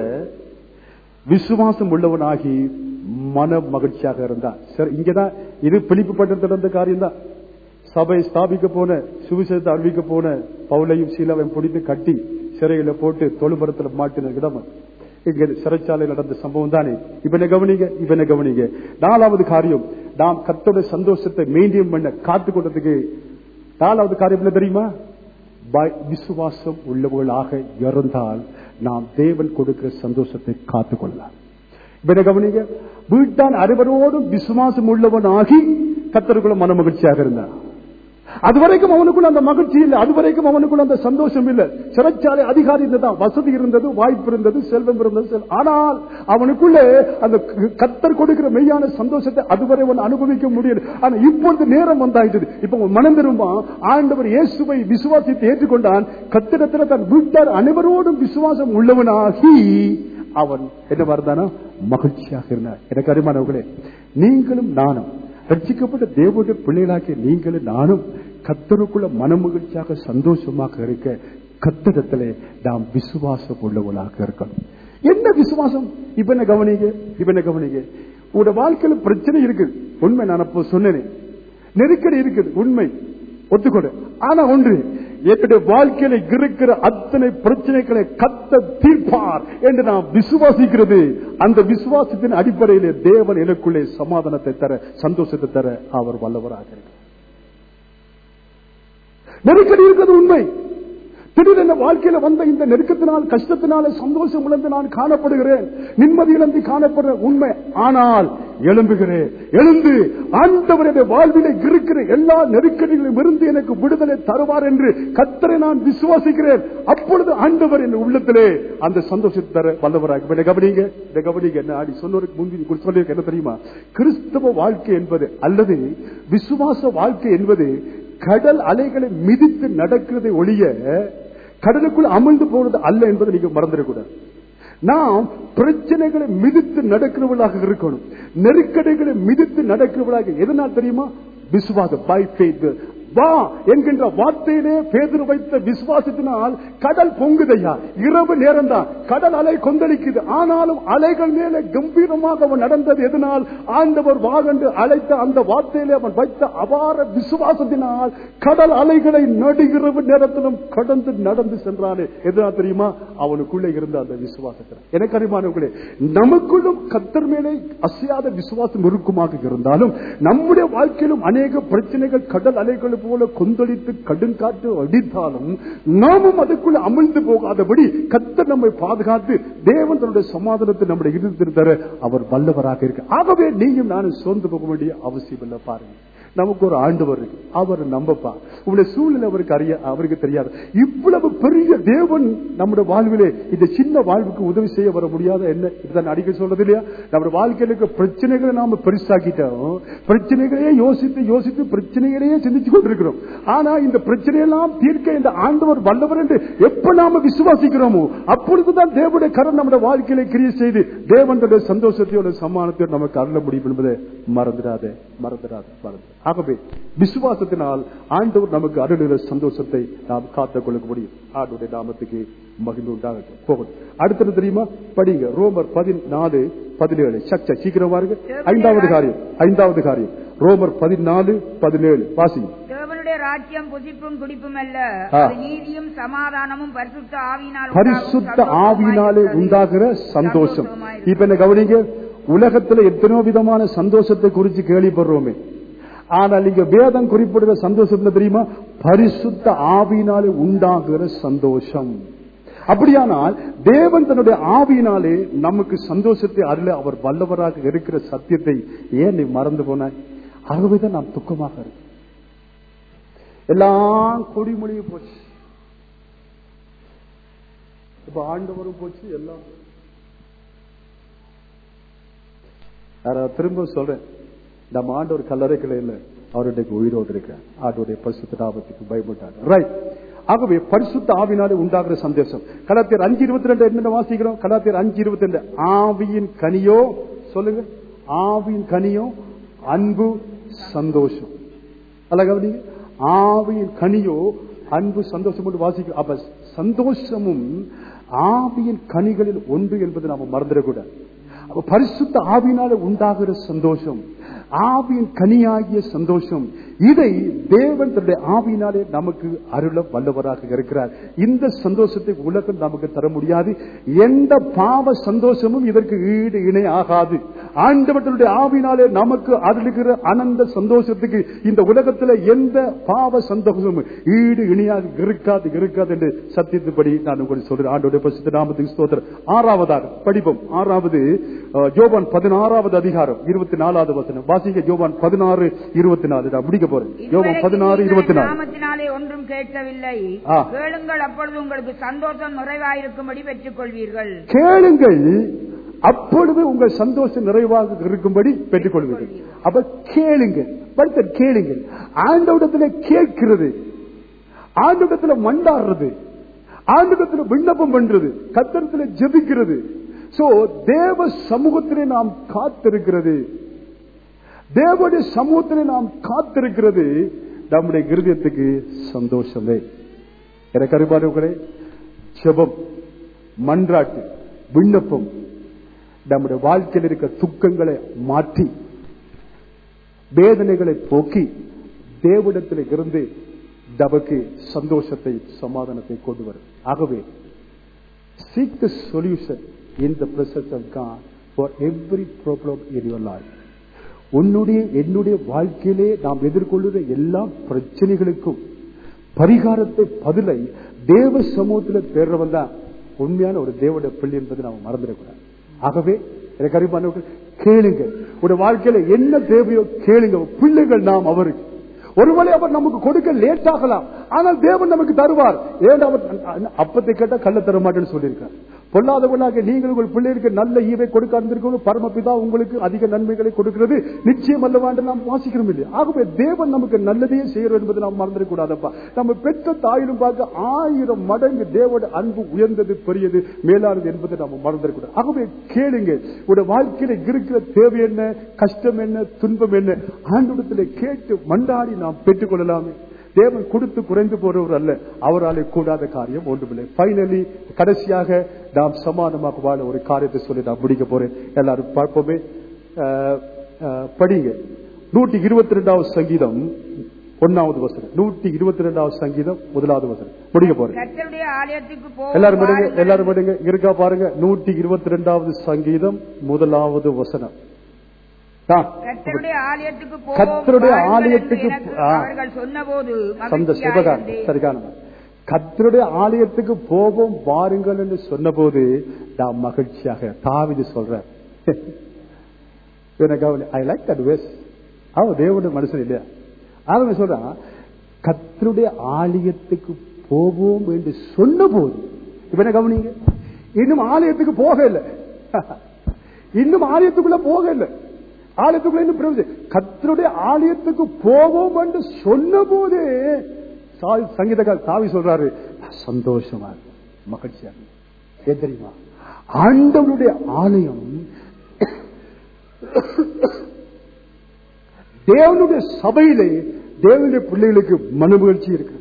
விசுவாசம் உள்ளவனாகி மன மகிழ்ச்சியாக இருந்தார் சரி இங்கதான் இது பிடிப்பு பட்டத்தில் இருந்த காரியம் தான் சபை ஸ்தாபிக்க போன சுவிசேஷத்தை அறிவிக்க போன பவுலையும் சீலாவையும் பிடித்து கட்டி சிறையில போட்டு தொழுமரத்துல மாட்டின இடம் அது. இங்க சிறைச்சாலையில் நடந்த சம்பவம் தானே இவனை கவனிங்க இவனை கவனிங்க நாலாவது காரியம் நாம் கத்தோட சந்தோஷத்தை மெயின்டைன் பண்ண காத்து கொண்டதுக்கு நாலாவது காரியம் என்ன தெரியுமா பய- விசுவாசம் உள்ளவர்களாக இருந்தால் நாம் தேவன் கொடுக்கிற சந்தோஷத்தை காத்துக் கொள்ளலாம் இவனை கவனிங்க வீட்டான் அனைவரோடும் விசுவாசம் உள்ளவனாகி கத்தருக்குள்ள மன மகிழ்ச்சியாக இருந்தான் அதுவரைக்கும் அவனுக்குள்ள அந்த மகிழ்ச்சி இல்லை அதுவரைக்கும் அவனுக்குள்ள அந்த சந்தோஷம் இல்லை சிறைச்சாலை அதிகாரி இருந்ததான் வசதி இருந்தது வாய்ப்பு இருந்தது செல்வம் இருந்தது செல்- ஆனால் அவனுக்குள்ள அந்த கத்தர் கொடுக்கிற மெய்யான சந்தோஷத்தை அதுவரை அவன் அனுபவிக்க முடியல ஆனா இப்பொழுது நேரம் வந்தாயிட்டது இப்ப அவன் மனம் திரும்ப ஆண்டவர் இயேசுவை விசுவாசித்து ஏற்றுக்கொண்டான் கத்திரத்தில் தன் வீட்டார் அனைவரோடும் விசுவாசம் உள்ளவனாகி அவன் என்ன வருதானா மகிழ்ச்சியாக இருந்தார் எனக்கு அருமானவர்களே நீங்களும் நானும் ரட்சிக்கப்பட்ட தேவனுடைய பிள்ளைகளாகிய நீங்களும் நானும் கத்தருக்குள்ள மனமகிழ்ச்சியாக சந்தோஷமாக இருக்க கத்திரத்திலே நாம் விசுவாசம் உள்ளவர்களாக இருக்கணும் என்ன விசுவாசம் இப்ப என்ன கவனிங்க இப்ப என்ன கவனிங்க உங்களோட வாழ்க்கையில பிரச்சனை இருக்கு உண்மை நான் அப்போ சொன்னேனே நெருக்கடி இருக்குது உண்மை ஒத்துக்கொடு ஆனா ஒன்று என்னுடைய வாழ்க்கையில இருக்கிற அத்தனை பிரச்சனைகளை கத்த தீர்ப்பார் என்று நான் விசுவாசிக்கிறது அந்த விசுவாசத்தின் அடிப்படையிலே தேவன் எனக்குள்ளே சமாதானத்தை தர சந்தோஷத்தை தர அவர் வல்லவராக இருக்கிறார் நெருக்கடி இருக்கிறது உண்மை திடீரென வாழ்க்கையில வந்த இந்த நெருக்கத்தினால் கஷ்டத்தினால சந்தோஷம் இழந்து நான் காணப்படுகிறேன் நிம்மதி இழந்து காணப்படுற உண்மை ஆனால் எழும்புகிறேன் எழுந்து ஆண்டவருடைய வாழ்விலே இருக்கிற எல்லா நெருக்கடிகளிலும் இருந்து எனக்கு விடுதலை தருவார் என்று கத்தரை நான் விசுவாசிக்கிறேன் அப்பொழுது ஆண்டவர் என் உள்ளத்திலே அந்த சந்தோஷத்தை தர வல்லவராக இதை கவனிங்க இதை கவனிங்க என்ன ஆடி சொன்னவருக்கு முந்தி சொல்லியிருக்க என்ன தெரியுமா கிறிஸ்தவ வாழ்க்கை என்பது அல்லது விசுவாச வாழ்க்கை என்பது கடல் அலைகளை மிதித்து நடக்கிறதை ஒழிய கடலுக்குள் அமிழ்ந்து போனது அல்ல என்பதை நீங்க மறந்துடக்கூடாது நாம் பிரச்சனைகளை மிதித்து நடக்கிறவர்களாக இருக்கணும் நெருக்கடிகளை மிதித்து நடக்கிறவர்களாக எதனால் தெரியுமா விசுவாசம் பை ஃபெய்த் வா என்கின்ற வார்த்தையிலே பேதர் வைத்த விசுவாசத்தினால் கடல் பொங்குதையா இரவு நேரம் தான் கடல் அலை கொந்தளிக்குது ஆனாலும் அலைகள் மேலே கம்பீரமாக அவன் நடந்தது எதனால் ஆண்டவர் வாகண்டு அழைத்த அந்த வார்த்தையிலே அவன் வைத்த அபார விசுவாசத்தினால் கடல் அலைகளை நடுகிறவு நேரத்திலும் கடந்து நடந்து சென்றானே எதனால் தெரியுமா அவனுக்குள்ளே இருந்த அந்த விசுவாசத்தில் எனக்கு அறிமானவர்களே நமக்குள்ளும் கத்தர் மேலே அசையாத விசுவாசம் இருக்குமாக இருந்தாலும் நம்முடைய வாழ்க்கையிலும் அநேக பிரச்சனைகள் கடல் அலைகள் போல கொந்தளித்து கடுங்காற்று அடித்தாலும் நாமும் அதுக்குள்ள அமிழ்ந்து போகாதபடி கத்தர் நம்மை பாதுகாத்து தேவன் தன்னுடைய சமாதானத்தை நம்முடைய இருந்திருந்தார அவர் வல்லவராக இருக்கு ஆகவே நீயும் நானும் சோர்ந்து போக வேண்டிய அவசியம் இல்லை பாருங்க நமக்கு ஒரு ஆண்டவர் இருக்கு அவர் நம்பப்பா உங்களுடைய சூழ்நிலை அவருக்கு அறிய அவருக்கு தெரியாது இவ்வளவு பெரிய தேவன் நம்முடைய வாழ்விலே இந்த சின்ன வாழ்வுக்கு உதவி செய்ய வர முடியாத என்ன இதுதான் அடிக்கடி சொல்றது இல்லையா நம்முடைய வாழ்க்கையில இருக்க பிரச்சனைகளை நாம பெருசாக்கிட்டோம் பிரச்சனைகளையே யோசித்து யோசித்து பிரச்சனைகளையே சிந்திச்சு கொண்டிருக்கிறோம் ஆனா இந்த பிரச்சனையெல்லாம் தீர்க்க இந்த ஆண்டவர் வல்லவர் என்று எப்ப நாம விசுவாசிக்கிறோமோ அப்பொழுதுதான் தேவனுடைய கரம் நம்முடைய வாழ்க்கையில கிரிய செய்து தேவனுடைய சந்தோஷத்தையோட சம்மானத்தையோ நமக்கு அருள முடியும் என்பதை மறந்துடாதே மறந்துடாதே மறந்து ஆகவே விசுவாசத்தினால் ஆண்டவர் நமக்கு அருளுகிற சந்தோஷத்தை நாம் காத்துக் கொள்ள முடியும் ஆண்டுடைய நாமத்துக்கு மகிழ்ந்து உண்டாகட்டும் போகட்டும் அடுத்தது தெரியுமா படிங்க ரோமர் பதினாலு பதினேழு சச்ச சீக்கிரம் பாருங்க ஐந்தாவது காரியம் ஐந்தாவது காரியம் ரோமர் பதினாலு பதினேழு வாசிங்க தேவனுடைய ராஜ்யம் புசிப்பும் குடிப்பும் அல்ல ஆ. அது நீதியும் சமாதானமும் பரிசுத்த ஆவியினால் பரிசுத்த ஆவினாலே உண்டாகிற சந்தோஷம் இப்ப என்ன கவனிங்க உலகத்துல எத்தனையோ விதமான சந்தோஷத்தை குறித்து கேள்விப்படுறோமே ஆனால் இங்க வேதம் குறிப்பிடுற சந்தோஷம் என்ன தெரியுமா பரிசுத்த ஆவியினாலே உண்டாகிற சந்தோஷம் அப்படியானால் தேவன் தன்னுடைய ஆவியினாலே நமக்கு சந்தோஷத்தை அருள அவர் வல்லவராக இருக்கிற சத்தியத்தை ஏன் நீ மறந்து போன ஆகவேதான் நாம் துக்கமாக இருக்கு எல்லாம் கொடிமொழியே போச்சு இப்ப ஆண்டவரும் போச்சு எல்லாம் நான் திரும்ப சொல்றேன் நம்ம ஆண்டவர் கல்லறைகளே இல்ல அவருடைய உயிரோடு இருக்க ஆண்டோடைய பரிசுத்த நாமத்துக்கு பயப்பட்டாங்க ரைட் ஆகவே பரிசுத்த ஆவினாலே உண்டாகிற சந்தோஷம் கலாத்தியர் அஞ்சு இருபத்தி ரெண்டு என்ன வாசிக்கிறோம் கலாத்தியர் அஞ்சு இருபத்தி ரெண்டு ஆவியின் கனியோ சொல்லுங்க ஆவியின் கனியோ அன்பு சந்தோஷம் அல்ல கவனிங்க ஆவியின் கனியோ அன்பு சந்தோஷம் என்று வாசிக்கிறோம் அப்ப சந்தோஷமும் ஆவியின் கனிகளில் ஒன்று என்பதை நாம மறந்துடக்கூடாது அப்ப பரிசுத்த ஆவினால உண்டாகிற சந்தோஷம் ஆவியின் கனியாகிய சந்தோஷம் இதை தேவன் தன்னுடைய ஆவியினாலே நமக்கு அருள வல்லவராக இருக்கிறார் இந்த சந்தோஷத்தை உலகம் நமக்கு தர முடியாது எந்த பாவ சந்தோஷமும் இதற்கு ஈடு இணை ஆகாது ஆண்டவர்களுடைய ஆவினாலே நமக்கு அருளுகிற அனந்த சந்தோஷத்துக்கு இந்த உலகத்துல எந்த பாவ சந்தோஷமும் ஈடு இணையாக இருக்காது இருக்காது என்று சத்தியத்துப்படி நான் உங்களுக்கு சொல்றேன் ஆண்டோட பரிசுத்த நாமத்துக்கு ஸ்தோத்திரம் ஆறாவதாக படிப்போம் ஆறாவது அஹ், யோவான் பதினாறாவது அதிகாரம் இருபத்தி நாலாவது வசனம் வாசிங்க யோவான் பதினாறு இருபத்தி நாலு நான் முடிக்க போறேன் யோவான் பதினாறு இருபத்தி நாலு நாமத்தினாலே ஒன்றும் கேட்கவில்லை ஆ. கேளுங்கள் அப்பொழுது உங்களுக்கு சந்தோஷம் நிறைவாயிருக்கும்படி பெற்றுக் கொள்வீர்கள் கேளுங்கள் அப்பொழுது உங்கள் சந்தோஷம் நிறைவாக இருக்கும்படி பெற்றுக் கொள்வீர்கள் அப்ப கேளுங்கள் படுத்த கேளுங்கள் ஆண்டவிடத்துல கேட்கிறது ஆண்டவிடத்துல மண்டாடுறது ஆண்டவிடத்துல விண்ணப்பம் பண்றது கத்தரத்துல ஜெபிக்கிறது சோ தேவ சமூகத்திலே நாம் காத்திருக்கிறது தேவனுடைய சமூகத்திலே நாம் காத்திருக்கிறது நம்முடைய இருதயத்துக்கு சந்தோஷமே எனக்கு அறிவானவர்களே ஜெபம் மன்றாட்டு விண்ணப்பம் நம்முடைய வாழ்க்கையில் இருக்க துக்கங்களை மாற்றி வேதனைகளை போக்கி தேவனிடத்தில் இருந்து நமக்கு சந்தோஷத்தை சமாதானத்தை கொண்டு வரும் ஆகவே seek the solution in the presence of God for every problem in your life உன்னுடைய என்னுடைய வாழ்க்கையிலே நாம் எதிர்கொள்ளுகிற எல்லா பிரச்சனைகளுக்கும் பரிகாரத்தை பதிலை தேவ சமூகத்துல தேர்றவன் தான் உண்மையான ஒரு தேவனுடைய பிள்ளை என்பதை நாம் மறந்துடக்கூடாது ஆகவே எனக்கு அறிவானவர்கள் கேளுங்க ஒரு வாழ்க்கையில என்ன தேவையோ கேளுங்க பிள்ளைகள் நாம் அவருக்கு ஒருவேளை அவர் நமக்கு கொடுக்க லேட் ஆகலாம் ஆனால் தேவன் நமக்கு தருவார் ஏன் அவர் அப்பத்தை கேட்டா கள்ள தர மாட்டேன்னு சொல்லியிருக்கார் பொல்லாதவர்களாக நீங்கள் உங்கள் பிள்ளைகளுக்கு நல்ல ஈவை கொடுக்க இருந்திருக்கணும் பரமபிதா உங்களுக்கு அதிக நன்மைகளை கொடுக்கிறது நிச்சயம் அல்லவா என்று நாம் வாசிக்கிறோம் இல்லையா ஆகவே தேவன் நமக்கு நல்லதையே செய்யறோம் என்பதை நாம் மறந்துடக்கூடாதப்பா நம்ம பெற்ற தாயிலும் பார்க்க ஆயிரம் மடங்கு தேவோட அன்பு உயர்ந்தது பெரியது மேலானது என்பதை நாம் மறந்துடக்கூடாது ஆகவே கேளுங்க உடைய வாழ்க்கையில இருக்கிற தேவை என்ன கஷ்டம் என்ன துன்பம் என்ன ஆண்டோடத்துல கேட்டு மண்டாடி நாம் பெற்றுக் கொள்ளலாமே தேவன் கொடுத்து குறைந்து போறவர் அல்ல அவராலே கூடாத காரியம் ஒன்றுமில்லை பைனலி கடைசியாக நாம் சமானமாக வாழ ஒரு காரியத்தை சொல்லி நான் முடிக்க போறேன் எல்லாரும் பார்ப்போமே அஹ், அஹ், படிங்க நூற்றி இருபத்தி ரெண்டாவது சங்கீதம் ஒன்னாவது வசனம் நூற்றி இருபத்தி ரெண்டாவது சங்கீதம் முதலாவது வசனம் முடிக்க போறேன் கர்த்தருடைய ஆலயத்துக்கு எல்லாரும் படிங்க போவார்கள் எல்லாரும் படிங்க இருக்கா பாருங்க நூற்றி இருபத்தி ரெண்டாவது சங்கீதம் முதலாவது வசனம் ஆ, கர்த்தருடைய ஆலயத்துக்கு போவோம் கர்த்தருடைய வாருங்கள் ஆலயத்துக்கு என்று எனக்கு ஆ. அவர்கள் சொன்னபோது சந்த மகிழ்ச்சியாய் சிவகாரம் இருந்தேன். சரிகான கத்தருடைய ஆலயத்துக்கு போவோம் வாருங்கள் என்று சொன்னபோது நான் மகிழ்ச்சியாக தாவிது சொல்றேன் ஐ லைக் தட் வேஸ் அவன் தேவனுடைய மனுஷன் இல்லையா அவன் சொல்றான் கத்தருடைய ஆலயத்துக்கு போவோம் என்று சொன்னபோது இவனை கவனிங்க இன்னும் ஆலயத்துக்கு போக இல்லை இன்னும் ஆலயத்துக்குள்ள போக இல்லை ஆலயத்துக்குள்ள இன்னும் பிரவேசி கத்தருடைய ஆலயத்துக்கு போவோம் என்று சொன்ன போது சங்கீதக்கார் தாவி சொல்றாரு "நான் சந்தோஷமா இருக்கேன், மகிழ்ச்சியா இருக்கேன்." ஏன் தெரியுமா ஆண்டவருடைய ஆலயம் தேவனுடைய சபையிலே தேவனுடைய பிள்ளைகளுக்கு மனமகிழ்ச்சி இருக்கு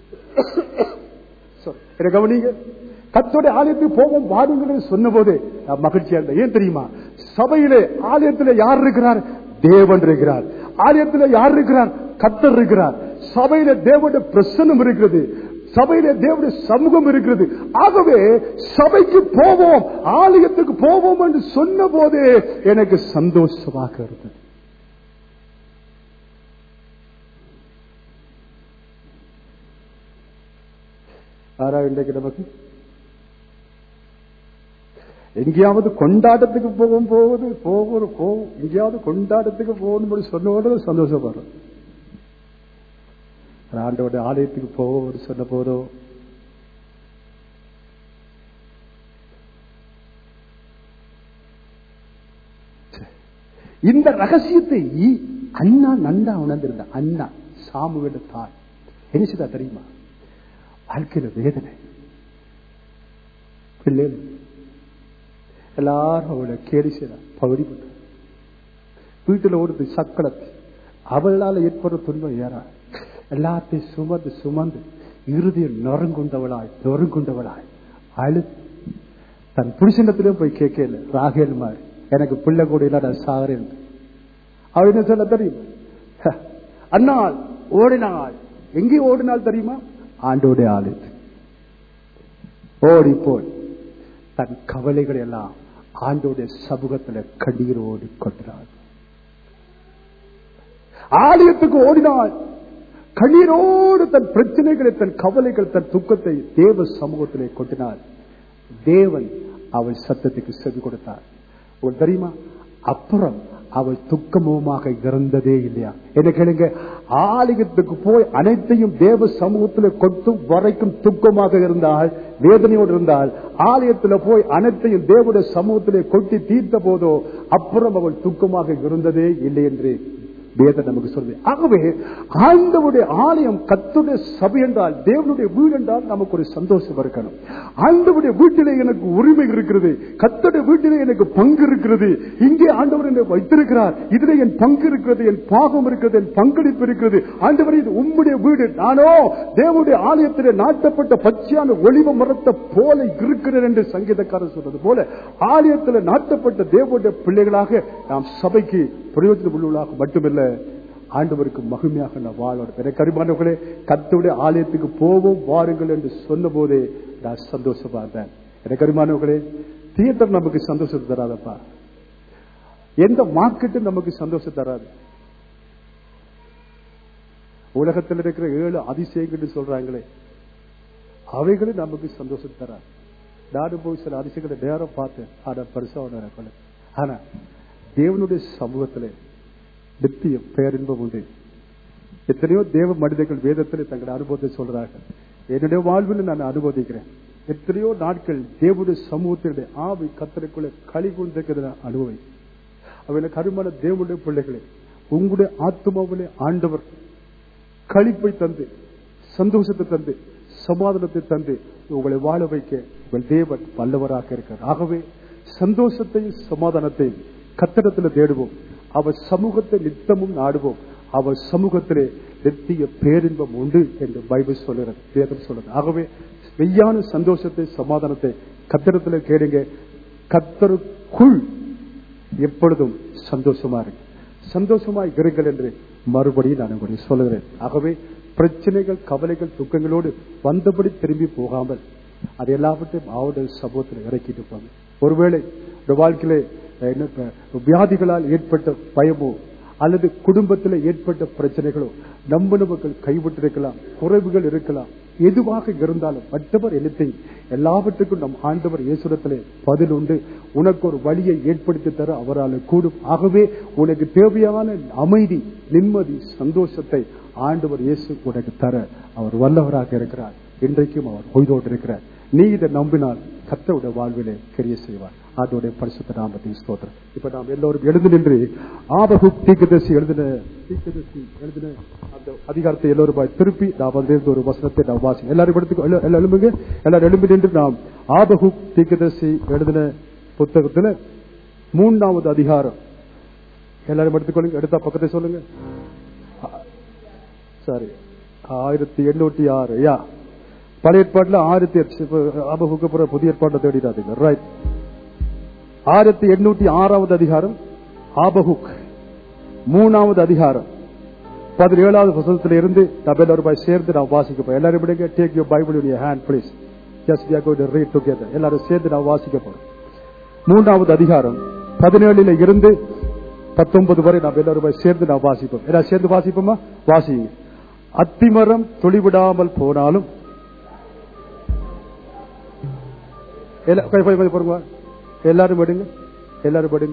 Sorry. என்னை கவனிங்க கத்தோடைய ஆலயத்துக்கு போவோம் வாருங்கள் சொன்ன போது நான் மகிழ்ச்சியா இருந்தேன் ஏன் தெரியுமா சபையிலே ஆலயத்தில் யார் இருக்கிறார் தேவன் இருக்கிறார் ஆலயத்தில் யார் இருக்கிறார் கத்தர் இருக்கிறார் சபையில தேவனுடைய பிரசன்னம் இருக்கிறது சபையில தேவனுடைய சமூகம் இருக்கிறது ஆகவே சபைக்கு போவோம் ஆலயத்துக்கு போவோம் என்று சொன்ன போது எனக்கு சந்தோஷமாக இருந்தது ஆறா இன்றைக்கு நமக்கு எங்கேயாவது கொண்டாட்டத்துக்கு போகும் போகுது போகிற போகும் எங்கேயாவது கொண்டாட்டத்துக்கு போகணும் சொன்னோட சந்தோஷப்படுறோம் ஆண்டோட ஆலயத்துக்கு போவோம் சொன்ன போதோ இந்த ரகசியத்தை அண்ணா நன்றா உணர்ந்திருந்த அண்ணா சாமுவேல தாய் என்ன செய்தா தெரியுமா வாழ்க்கையில வேதனை பிள்ளைகள் எல்லாரும் அவளை கேலி செய்தார் பகுதி வீட்டுல ஓடுது சக்கலத்தை அவளால் ஏற்படுற துன்பம் ஏறா எல்லாத்தையும் சுமந்து சுமந்து இறுதியில் நொறுங்குண்டவளாய் நொறுங்குண்டவளாய் அழு தன் புருஷனத்திலும் போய் கேட்கல ராகேல் மாதிரி எனக்கு பிள்ளை கூட இல்ல நான் சாகிறேன் அவள் என்ன சொல்ல தெரியும் அண்ணாள் ஓடினாள் எங்கே ஓடினாள் தெரியுமா ஆண்டோடைய ஆலயத்து ஓடி போய் தன் கவலைகள் எல்லாம் ஆண்டோடைய சமூகத்துல கண்ணீரோடு கொண்டாள் ஆலயத்துக்கு ஓடினாள் கண்ணீரோடு தன் பிரச்சனைகளை தன் கவலைகள் தன் துக்கத்தை தேவ சமூகத்திலே கொட்டினாள் தேவன் அவள் சத்தத்துக்கு செவி கொடுத்தார் உங்களுக்கு தெரியுமா அப்புறம் அவள் துக்கமுமாக இறந்ததே இல்லையா என்ன கேளுங்க ஆலயத்துக்கு போய் அனைத்தையும் தேவ சமூகத்தில் கொட்டும் வரைக்கும் துக்கமாக இருந்தால் வேதனையோடு இருந்தால் ஆலயத்துல போய் அனைத்தையும் தேவனுடைய சமூகத்திலே கொட்டி தீர்த்த போதோ அப்புறம் அவள் துக்கமாக இருந்ததே இல்லை என்று வேதம் நமக்கு சொல்லுது ஆகவே ஆண்டவுடைய ஆலயம் கத்துடைய சபை என்றால் தேவனுடைய வீடு என்றால் நமக்கு ஒரு சந்தோஷம் இருக்கணும் ஆண்டவுடைய வீட்டிலே எனக்கு உரிமை இருக்கிறது கத்துடைய வீட்டிலே எனக்கு பங்கு இருக்கிறது இங்கே ஆண்டவர் என்னை வைத்திருக்கிறார் இதுல என் பங்கு இருக்கிறது என் பாகம் இருக்கிறது என் பங்களிப்பு இருக்கிறது ஆண்டவர் இது உம்முடைய வீடு நானோ தேவனுடைய ஆலயத்திலே நாட்டப்பட்ட பச்சையான ஒளிவ மரத்தை போல இருக்கிறேன் என்று சங்கீதக்காரர் சொல்றது போல ஆலயத்தில் நாட்டப்பட்ட தேவனுடைய பிள்ளைகளாக நாம் சபைக்கு பிரயோஜனம் உள்ளவர்களாக மட்டுமல்ல ஆண்டவருக்கு மகிமையாக நான் வாழணும் எனக்கு அருமானவர்களே கத்துடைய ஆலயத்துக்கு போவோம் வாருங்கள் என்று சொன்ன போதே நான் சந்தோஷமா இருந்தேன் எனக்கு அருமானவர்களே தியேட்டர் நமக்கு சந்தோஷத்தை தராதப்பா எந்த மார்க்கெட்டும் நமக்கு சந்தோஷம் தராது உலகத்தில் இருக்கிற ஏழு அதிசயங்கள் சொல்றாங்களே அவைகளும் நமக்கு சந்தோஷம் தராது நானும் போய் சில அதிசயங்களை நேரம் பார்த்தேன் ஆனா பெருசா ஒண்ணு எனக்கு இல்லை. ஆனா தேவனுடைய சமூகத்திலே நித்திய பேரின்பம் உண்டு எத்தனையோ தேவ மனிதர்கள் வேதத்தில் தங்கள் அனுபவத்தை சொல்றார்கள் என்னுடைய வாழ்வில் நான் அனுபவிக்கிறேன் எத்தனையோ நாட்கள் தேவனுடைய சமூகத்தினுடைய ஆவி கத்தலுக்குள்ள களி கொண்டிருக்கிறது நான் அனுபவி அவனை கருமான தேவனுடைய பிள்ளைகளே உங்களுடைய ஆத்மாவிலே ஆண்டவர் களிப்பை தந்து சந்தோஷத்தை தந்து சமாதானத்தை தந்து உங்களை வாழ வைக்க உங்கள் தேவன் வல்லவராக இருக்கிறார் ஆகவே சந்தோஷத்தையும் சமாதானத்தையும் கத்தடத்தில் தேடுவோம் அவர் சமூகத்தை நித்தமும் நாடுவோம் அவர் சமூகத்திலே நித்திய பேரின்பம் உண்டு என்று பைபிள் சொல்லுகிறது வேதம் சொல்லுறது ஆகவே மெய்யான சந்தோஷத்தை சமாதானத்தை கத்தடத்தில் கேளுங்க கத்தருக்குள் எப்பொழுதும் சந்தோஷமா இருக்கு சந்தோஷமாய் இருங்கள் என்று மறுபடியும் நான் உங்களுக்கு சொல்லுகிறேன் ஆகவே பிரச்சனைகள் கவலைகள் துக்கங்களோடு வந்தபடி திரும்பி போகாமல் அது எல்லாவற்றையும் அவருடைய சமூகத்தில் இறக்கிட்டு போங்க ஒருவேளை இந்த வாழ்க்கையிலே என்ன இப்ப வியாதிகளால் ஏற்பட்ட பயமோ அல்லது குடும்பத்தில் ஏற்பட்ட பிரச்சனைகளோ நம்பின மக்கள் கைவிட்டிருக்கலாம் குறைவுகள் இருக்கலாம் எதுவாக இருந்தாலும் மற்றவர் anything எல்லாவற்றுக்கும் நம் ஆண்டவர் இயேசுரத்திலே பதில் உண்டு உனக்கு ஒரு வழியை ஏற்படுத்தி தர அவரால் கூடும் ஆகவே உனக்கு தேவையான அமைதி நிம்மதி சந்தோஷத்தை ஆண்டவர் இயேசு உனக்கு தர அவர் வல்லவராக இருக்கிறார் இன்றைக்கும் அவர் ஓய்தோடு இருக்கிறார் நீ இதை நம்பினால் கத்தருடைய வாழ்விலே கிரிய செய்வார் அதோடைய பரிசுத்த நாமத்தின் ஸ்தோத்திரம் இப்ப நாம் எல்லோரும் எழுந்து நின்று ஆபகு தீக்கதர்சி எழுதின தீக்கதர்சி எழுதின அந்த அதிகாரத்தை எல்லோரும் போய் திருப்பி நாம் வந்து ஒரு வசனத்தை நாம் வாசி எல்லாரும் எடுத்துக்கோ எல்லா- எல்லாரும் எழும்புங்க எல்லாரும் எழும்பி நின்று நாம் ஆபகு தீக்கதர்சி எழுதின புத்தகத்துல மூன்றாவது அதிகாரம் எல்லாரும் எடுத்துக்கொள்ளுங்க எடுத்தா பக்கத்தை சொல்லுங்க சாரி ஆயிரத்தி எண்ணூத்தி ஆறு யா பழைய ஏற்பாட்டுல ஆயிரத்தி ஆபகுக்கு அப்புறம் புதிய ஏற்பாட்டை தேடிடாதீங்க ரைட் ஆயிரத்தி எண்ணூத்தி ஆறாவது அதிகாரம் ஆபகுக் மூணாவது அதிகாரம் பதினேழாவது வசனத்துல இருந்து நம்ம எல்லாரும் போய் சேர்ந்து நாம் வாசிக்க போறோம் எல்லாரும் விடுங்க take you Bible in your hand please just we are going to read together எல்லாரும் சேர்ந்து நாம் வாசிக்க போறோம் மூன்றாவது அதிகாரம் பதினேழுல இருந்து பத்தொன்பது வரை நாம் எல்லாரும் போய் சேர்ந்து நாம் வாசிப்போம் எல்லாரும் சேர்ந்து வாசிப்போமா வாசிங்க அத்திமரம் துளிவிடாமல் போனாலும் எல்லா- போய் போய் போய் போடுங்க எல்லாரும் படுங்க எல்லாரும் படுங்க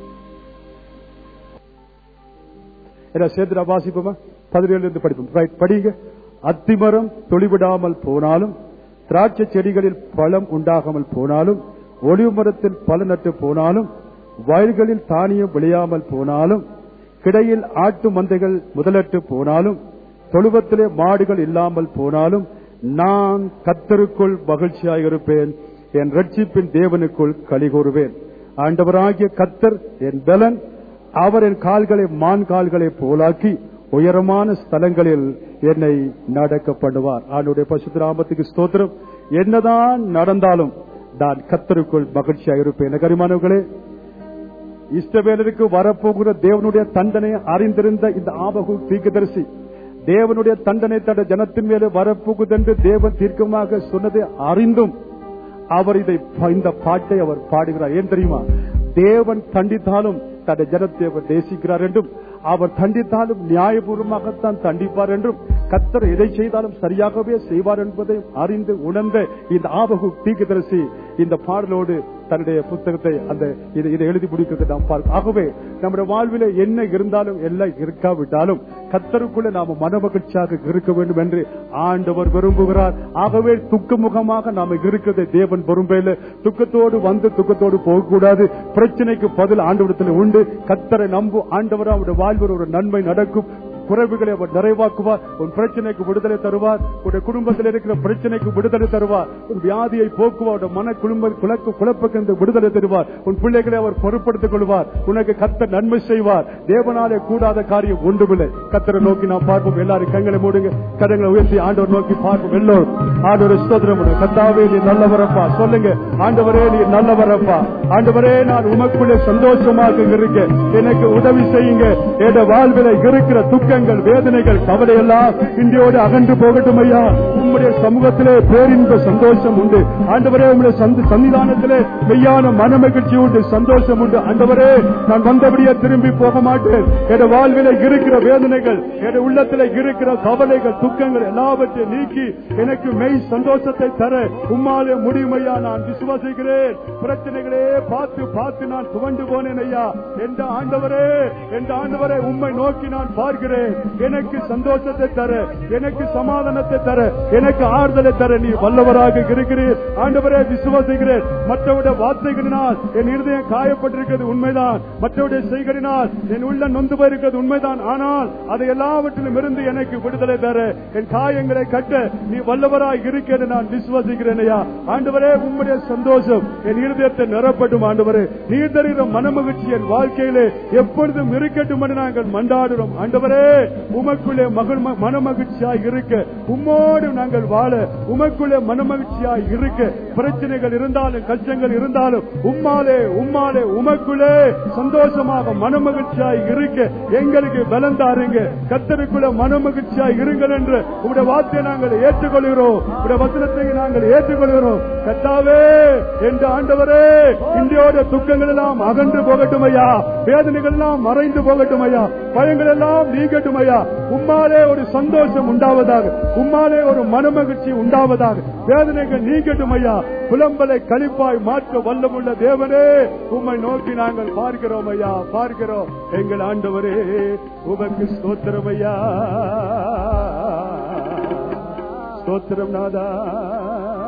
எல்லாம் சேர்த்து நான் வாசிப்போமா பதினேழுல இருந்து படிப்போம் ரைட் படிங்க அத்திமரம் தொழிவிடாமல் போனாலும் திராட்சை செடிகளில் பழம் உண்டாகாமல் போனாலும் ஒளிவு மரத்தில் பல நட்டு போனாலும் வயல்களில் தானியம் விளையாமல் போனாலும் கிடையில் ஆட்டு மந்தைகள் முதலட்டு போனாலும் தொழுவத்திலே மாடுகள் இல்லாமல் போனாலும் நான் கத்தருக்குள் மகிழ்ச்சியாயிருப்பேன் என் ரட்சிப்பின் தேவனுக்குள் களி கூறுவேன் ஆண்டவராகிய கத்தர் என் பலன் அவர் என் கால்களை மான் கால்களை போலாக்கி உயரமான ஸ்தலங்களில் என்னை நடக்க பண்ணுவார் ஆண்டுடைய பசுராமத்துக்கு ஸ்தோத்திரம் என்னதான் நடந்தாலும் நான் கத்தருக்குள் மகிழ்ச்சியா இருப்பேன் கரிமானவர்களே இஷ்டவேலருக்கு வரப்போகிற தேவனுடைய தண்டனை அறிந்திருந்த இந்த ஆபகு தீர்க்கதரிசி தேவனுடைய தண்டனை தட ஜனத்தின் மேலே வரப்போகுதென்று தேவன் தீர்க்கமாக சொன்னதை அறிந்தும் அவர் இதை இந்த பாட்டை அவர் பாடுகிறார் ஏன் தெரியுமா தேவன் தண்டித்தாலும் தன்னை ஜனத்தை அவர் நேசிக்கிறார் என்றும் அவர் தண்டித்தாலும் நியாயபூர்வமாகத்தான் தண்டிப்பார் என்றும் கத்தர் எதை செய்தாலும் சரியாகவே செய்வார் என்பதை அறிந்து உணர்ந்த இந்த ஆபகு தீர்க்கதரிசி இந்த பாடலோடு தன்னுடைய புத்தகத்தை அந்த இதை இதை எழுதி முடிக்கிறது நாம் பார்க்க ஆகவே நம்முடைய வாழ்வில என்ன இருந்தாலும் எல்லாம் இருக்காவிட்டாலும் கத்தருக்குள்ள நாம மனமகிழ்ச்சியாக இருக்க வேண்டும் என்று ஆண்டவர் விரும்புகிறார் ஆகவே துக்கமுகமாக நாம இருக்கிறதை தேவன் விரும்பல துக்கத்தோடு வந்து துக்கத்தோடு போகக்கூடாது பிரச்சனைக்கு பதில் ஆண்டவரத்தில் உண்டு கத்தரை நம்பு ஆண்டவர் அவருடைய வாழ்வில் ஒரு நன்மை நடக்கும் குறைவுகளை அவர் நிறைவாக்குவார் உன் பிரச்சனைக்கு விடுதலை தருவார் உடைய குடும்பத்தில் இருக்கிற பிரச்சனைக்கு விடுதலை தருவார் உன் வியாதியை போக்குவார் உடைய மன குடும்ப குழக்க குழப்பக்கு விடுதலை தருவார் உன் பிள்ளைகளை அவர் பொறுப்படுத்திக் கொள்வார் உனக்கு கத்த நன்மை செய்வார் தேவனாலே கூடாத காரியம் ஒன்றுமில்லை கத்தரை நோக்கி நாம் பார்ப்போம் எல்லாரும் கண்களை மூடுங்க கரங்களை உயர்த்தி ஆண்டவர் நோக்கி பார்ப்போம் எல்லோரும் ஆண்டவர் ஸ்தோத்திரம் கத்தாவே நீ நல்லவரப்பா சொல்லுங்க ஆண்டவரே நீ நல்லவரப்பா ஆண்டவரே நான் உமக்குள்ளே சந்தோஷமாக இருக்க எனக்கு உதவி செய்யுங்க என் வாழ்வில இருக்கிற துக்கங்கள் வேதனைகள் கவலை எல்லாம் இந்தியோடு அகன்று போகட்டும் ஐயா உம்முடைய சமூகத்திலே பேரின்ப சந்தோஷம் உண்டு ஆண்டவரே உங்களுடைய சந்தி சன்னிதானத்திலே மெய்யான மன மகிழ்ச்சி உண்டு சந்தோஷம் உண்டு ஆண்டவரே நான் வந்தபடியே திரும்பி போக மாட்டேன் என் வாழ்வில இருக்கிற வேதனைகள் என் உள்ளத்திலே இருக்கிற கவலைகள் துக்கங்கள் எல்லாவற்றையும் நீக்கி எனக்கு மெய் சந்தோஷத்தை தர உம்மாலே முடியுமையா நான் விசுவாசிக்கிறேன் பிரச்சனைகளே பார்த்து பார்த்து நான் துவண்டு போனேன் ஐயா எந்த ஆண்டவரே எந்த ஆண்டவரே உம்மை நோக்கி நான் பார்க்கிறேன் எனக்கு சந்தோஷத்தை தர எனக்கு சமாதானத்தை தர எனக்கு ஆறுதலை தர நீ வல்லவராக இருக்கிறீர் ஆண்டவரே விசுவாசிக்கிறேன் மற்றவருடைய வார்த்தைகளினால் என் இருதயம் காயப்பட்டிருக்கிறது உண்மைதான் மற்றவருடைய செய்களினால் என் உள்ள நொந்து போயிருக்கிறது உண்மைதான் ஆனால் அதை எல்லாவற்றிலும் இருந்து எனக்கு விடுதலை தர என் காயங்களை கட்ட நீ வல்லவராய் இருக்கிறது நான் விசுவாசிக்கிறேன் ஐயா ஆண்டவரே உம்முடைய சந்தோஷம் என் இருதயத்தை நிரப்பட்டும் ஆண்டவரே நீர் தருகிற மனமகிழ்ச்சி என் வாழ்க்கையிலே எப்பொழுதும் இருக்கட்டும் என்று நாங்கள் மண்டாடுறோம் ஆண்டவரே உமக்குள்ளே மகள் மனமகிழ்ச்சியாய் இருக்க உம்மோடு நாங்கள் வாழ உமக்குள்ளே மனமகிழ்ச்சியாய் இருக்க பிரச்சனைகள் இருந்தாலும் கஷ்டங்கள் இருந்தாலும் உம்மாலே உம்மாலே உமக்குள்ளே சந்தோஷமாக மனமகிழ்ச்சியாய் இருக்க எங்களுக்கு பலம் தாருங்க கத்தருக்குள்ள மனமகிழ்ச்சியாய் இருங்கள் என்று உங்களுடைய வார்த்தையை நாங்கள் ஏற்றுக்கொள்கிறோம் உங்களுடைய வசனத்தை நாங்கள் ஏற்றுக்கொள்கிறோம் கத்தாவே என்ற ஆண்டவரே இந்தியோட துக்கங்கள் எல்லாம் அகன்று போகட்டும் ஐயா வேதனைகள் எல்லாம் மறைந்து போகட்டும் ஐயா பயங்கள் எல்லாம் நீங்கட்டும் ஐயா உம்மாலே ஒரு சந்தோஷம் உண்டாவதாக உம்மாலே ஒரு மனமகிழ்ச்சி உண்டாவதாக வேதனைகள் நீங்கட்டும் ஐயா புலம்பலை கழிப்பாய் மாற்ற வல்லமுள்ள தேவனே உம்மை நோக்கி நாங்கள் பார்க்கிறோம் ஐயா பார்க்கிறோம் எங்கள் ஆண்டவரே உமக்கு ஸ்தோத்திரம் ஐயா ஸ்தோத்திரம் நாதா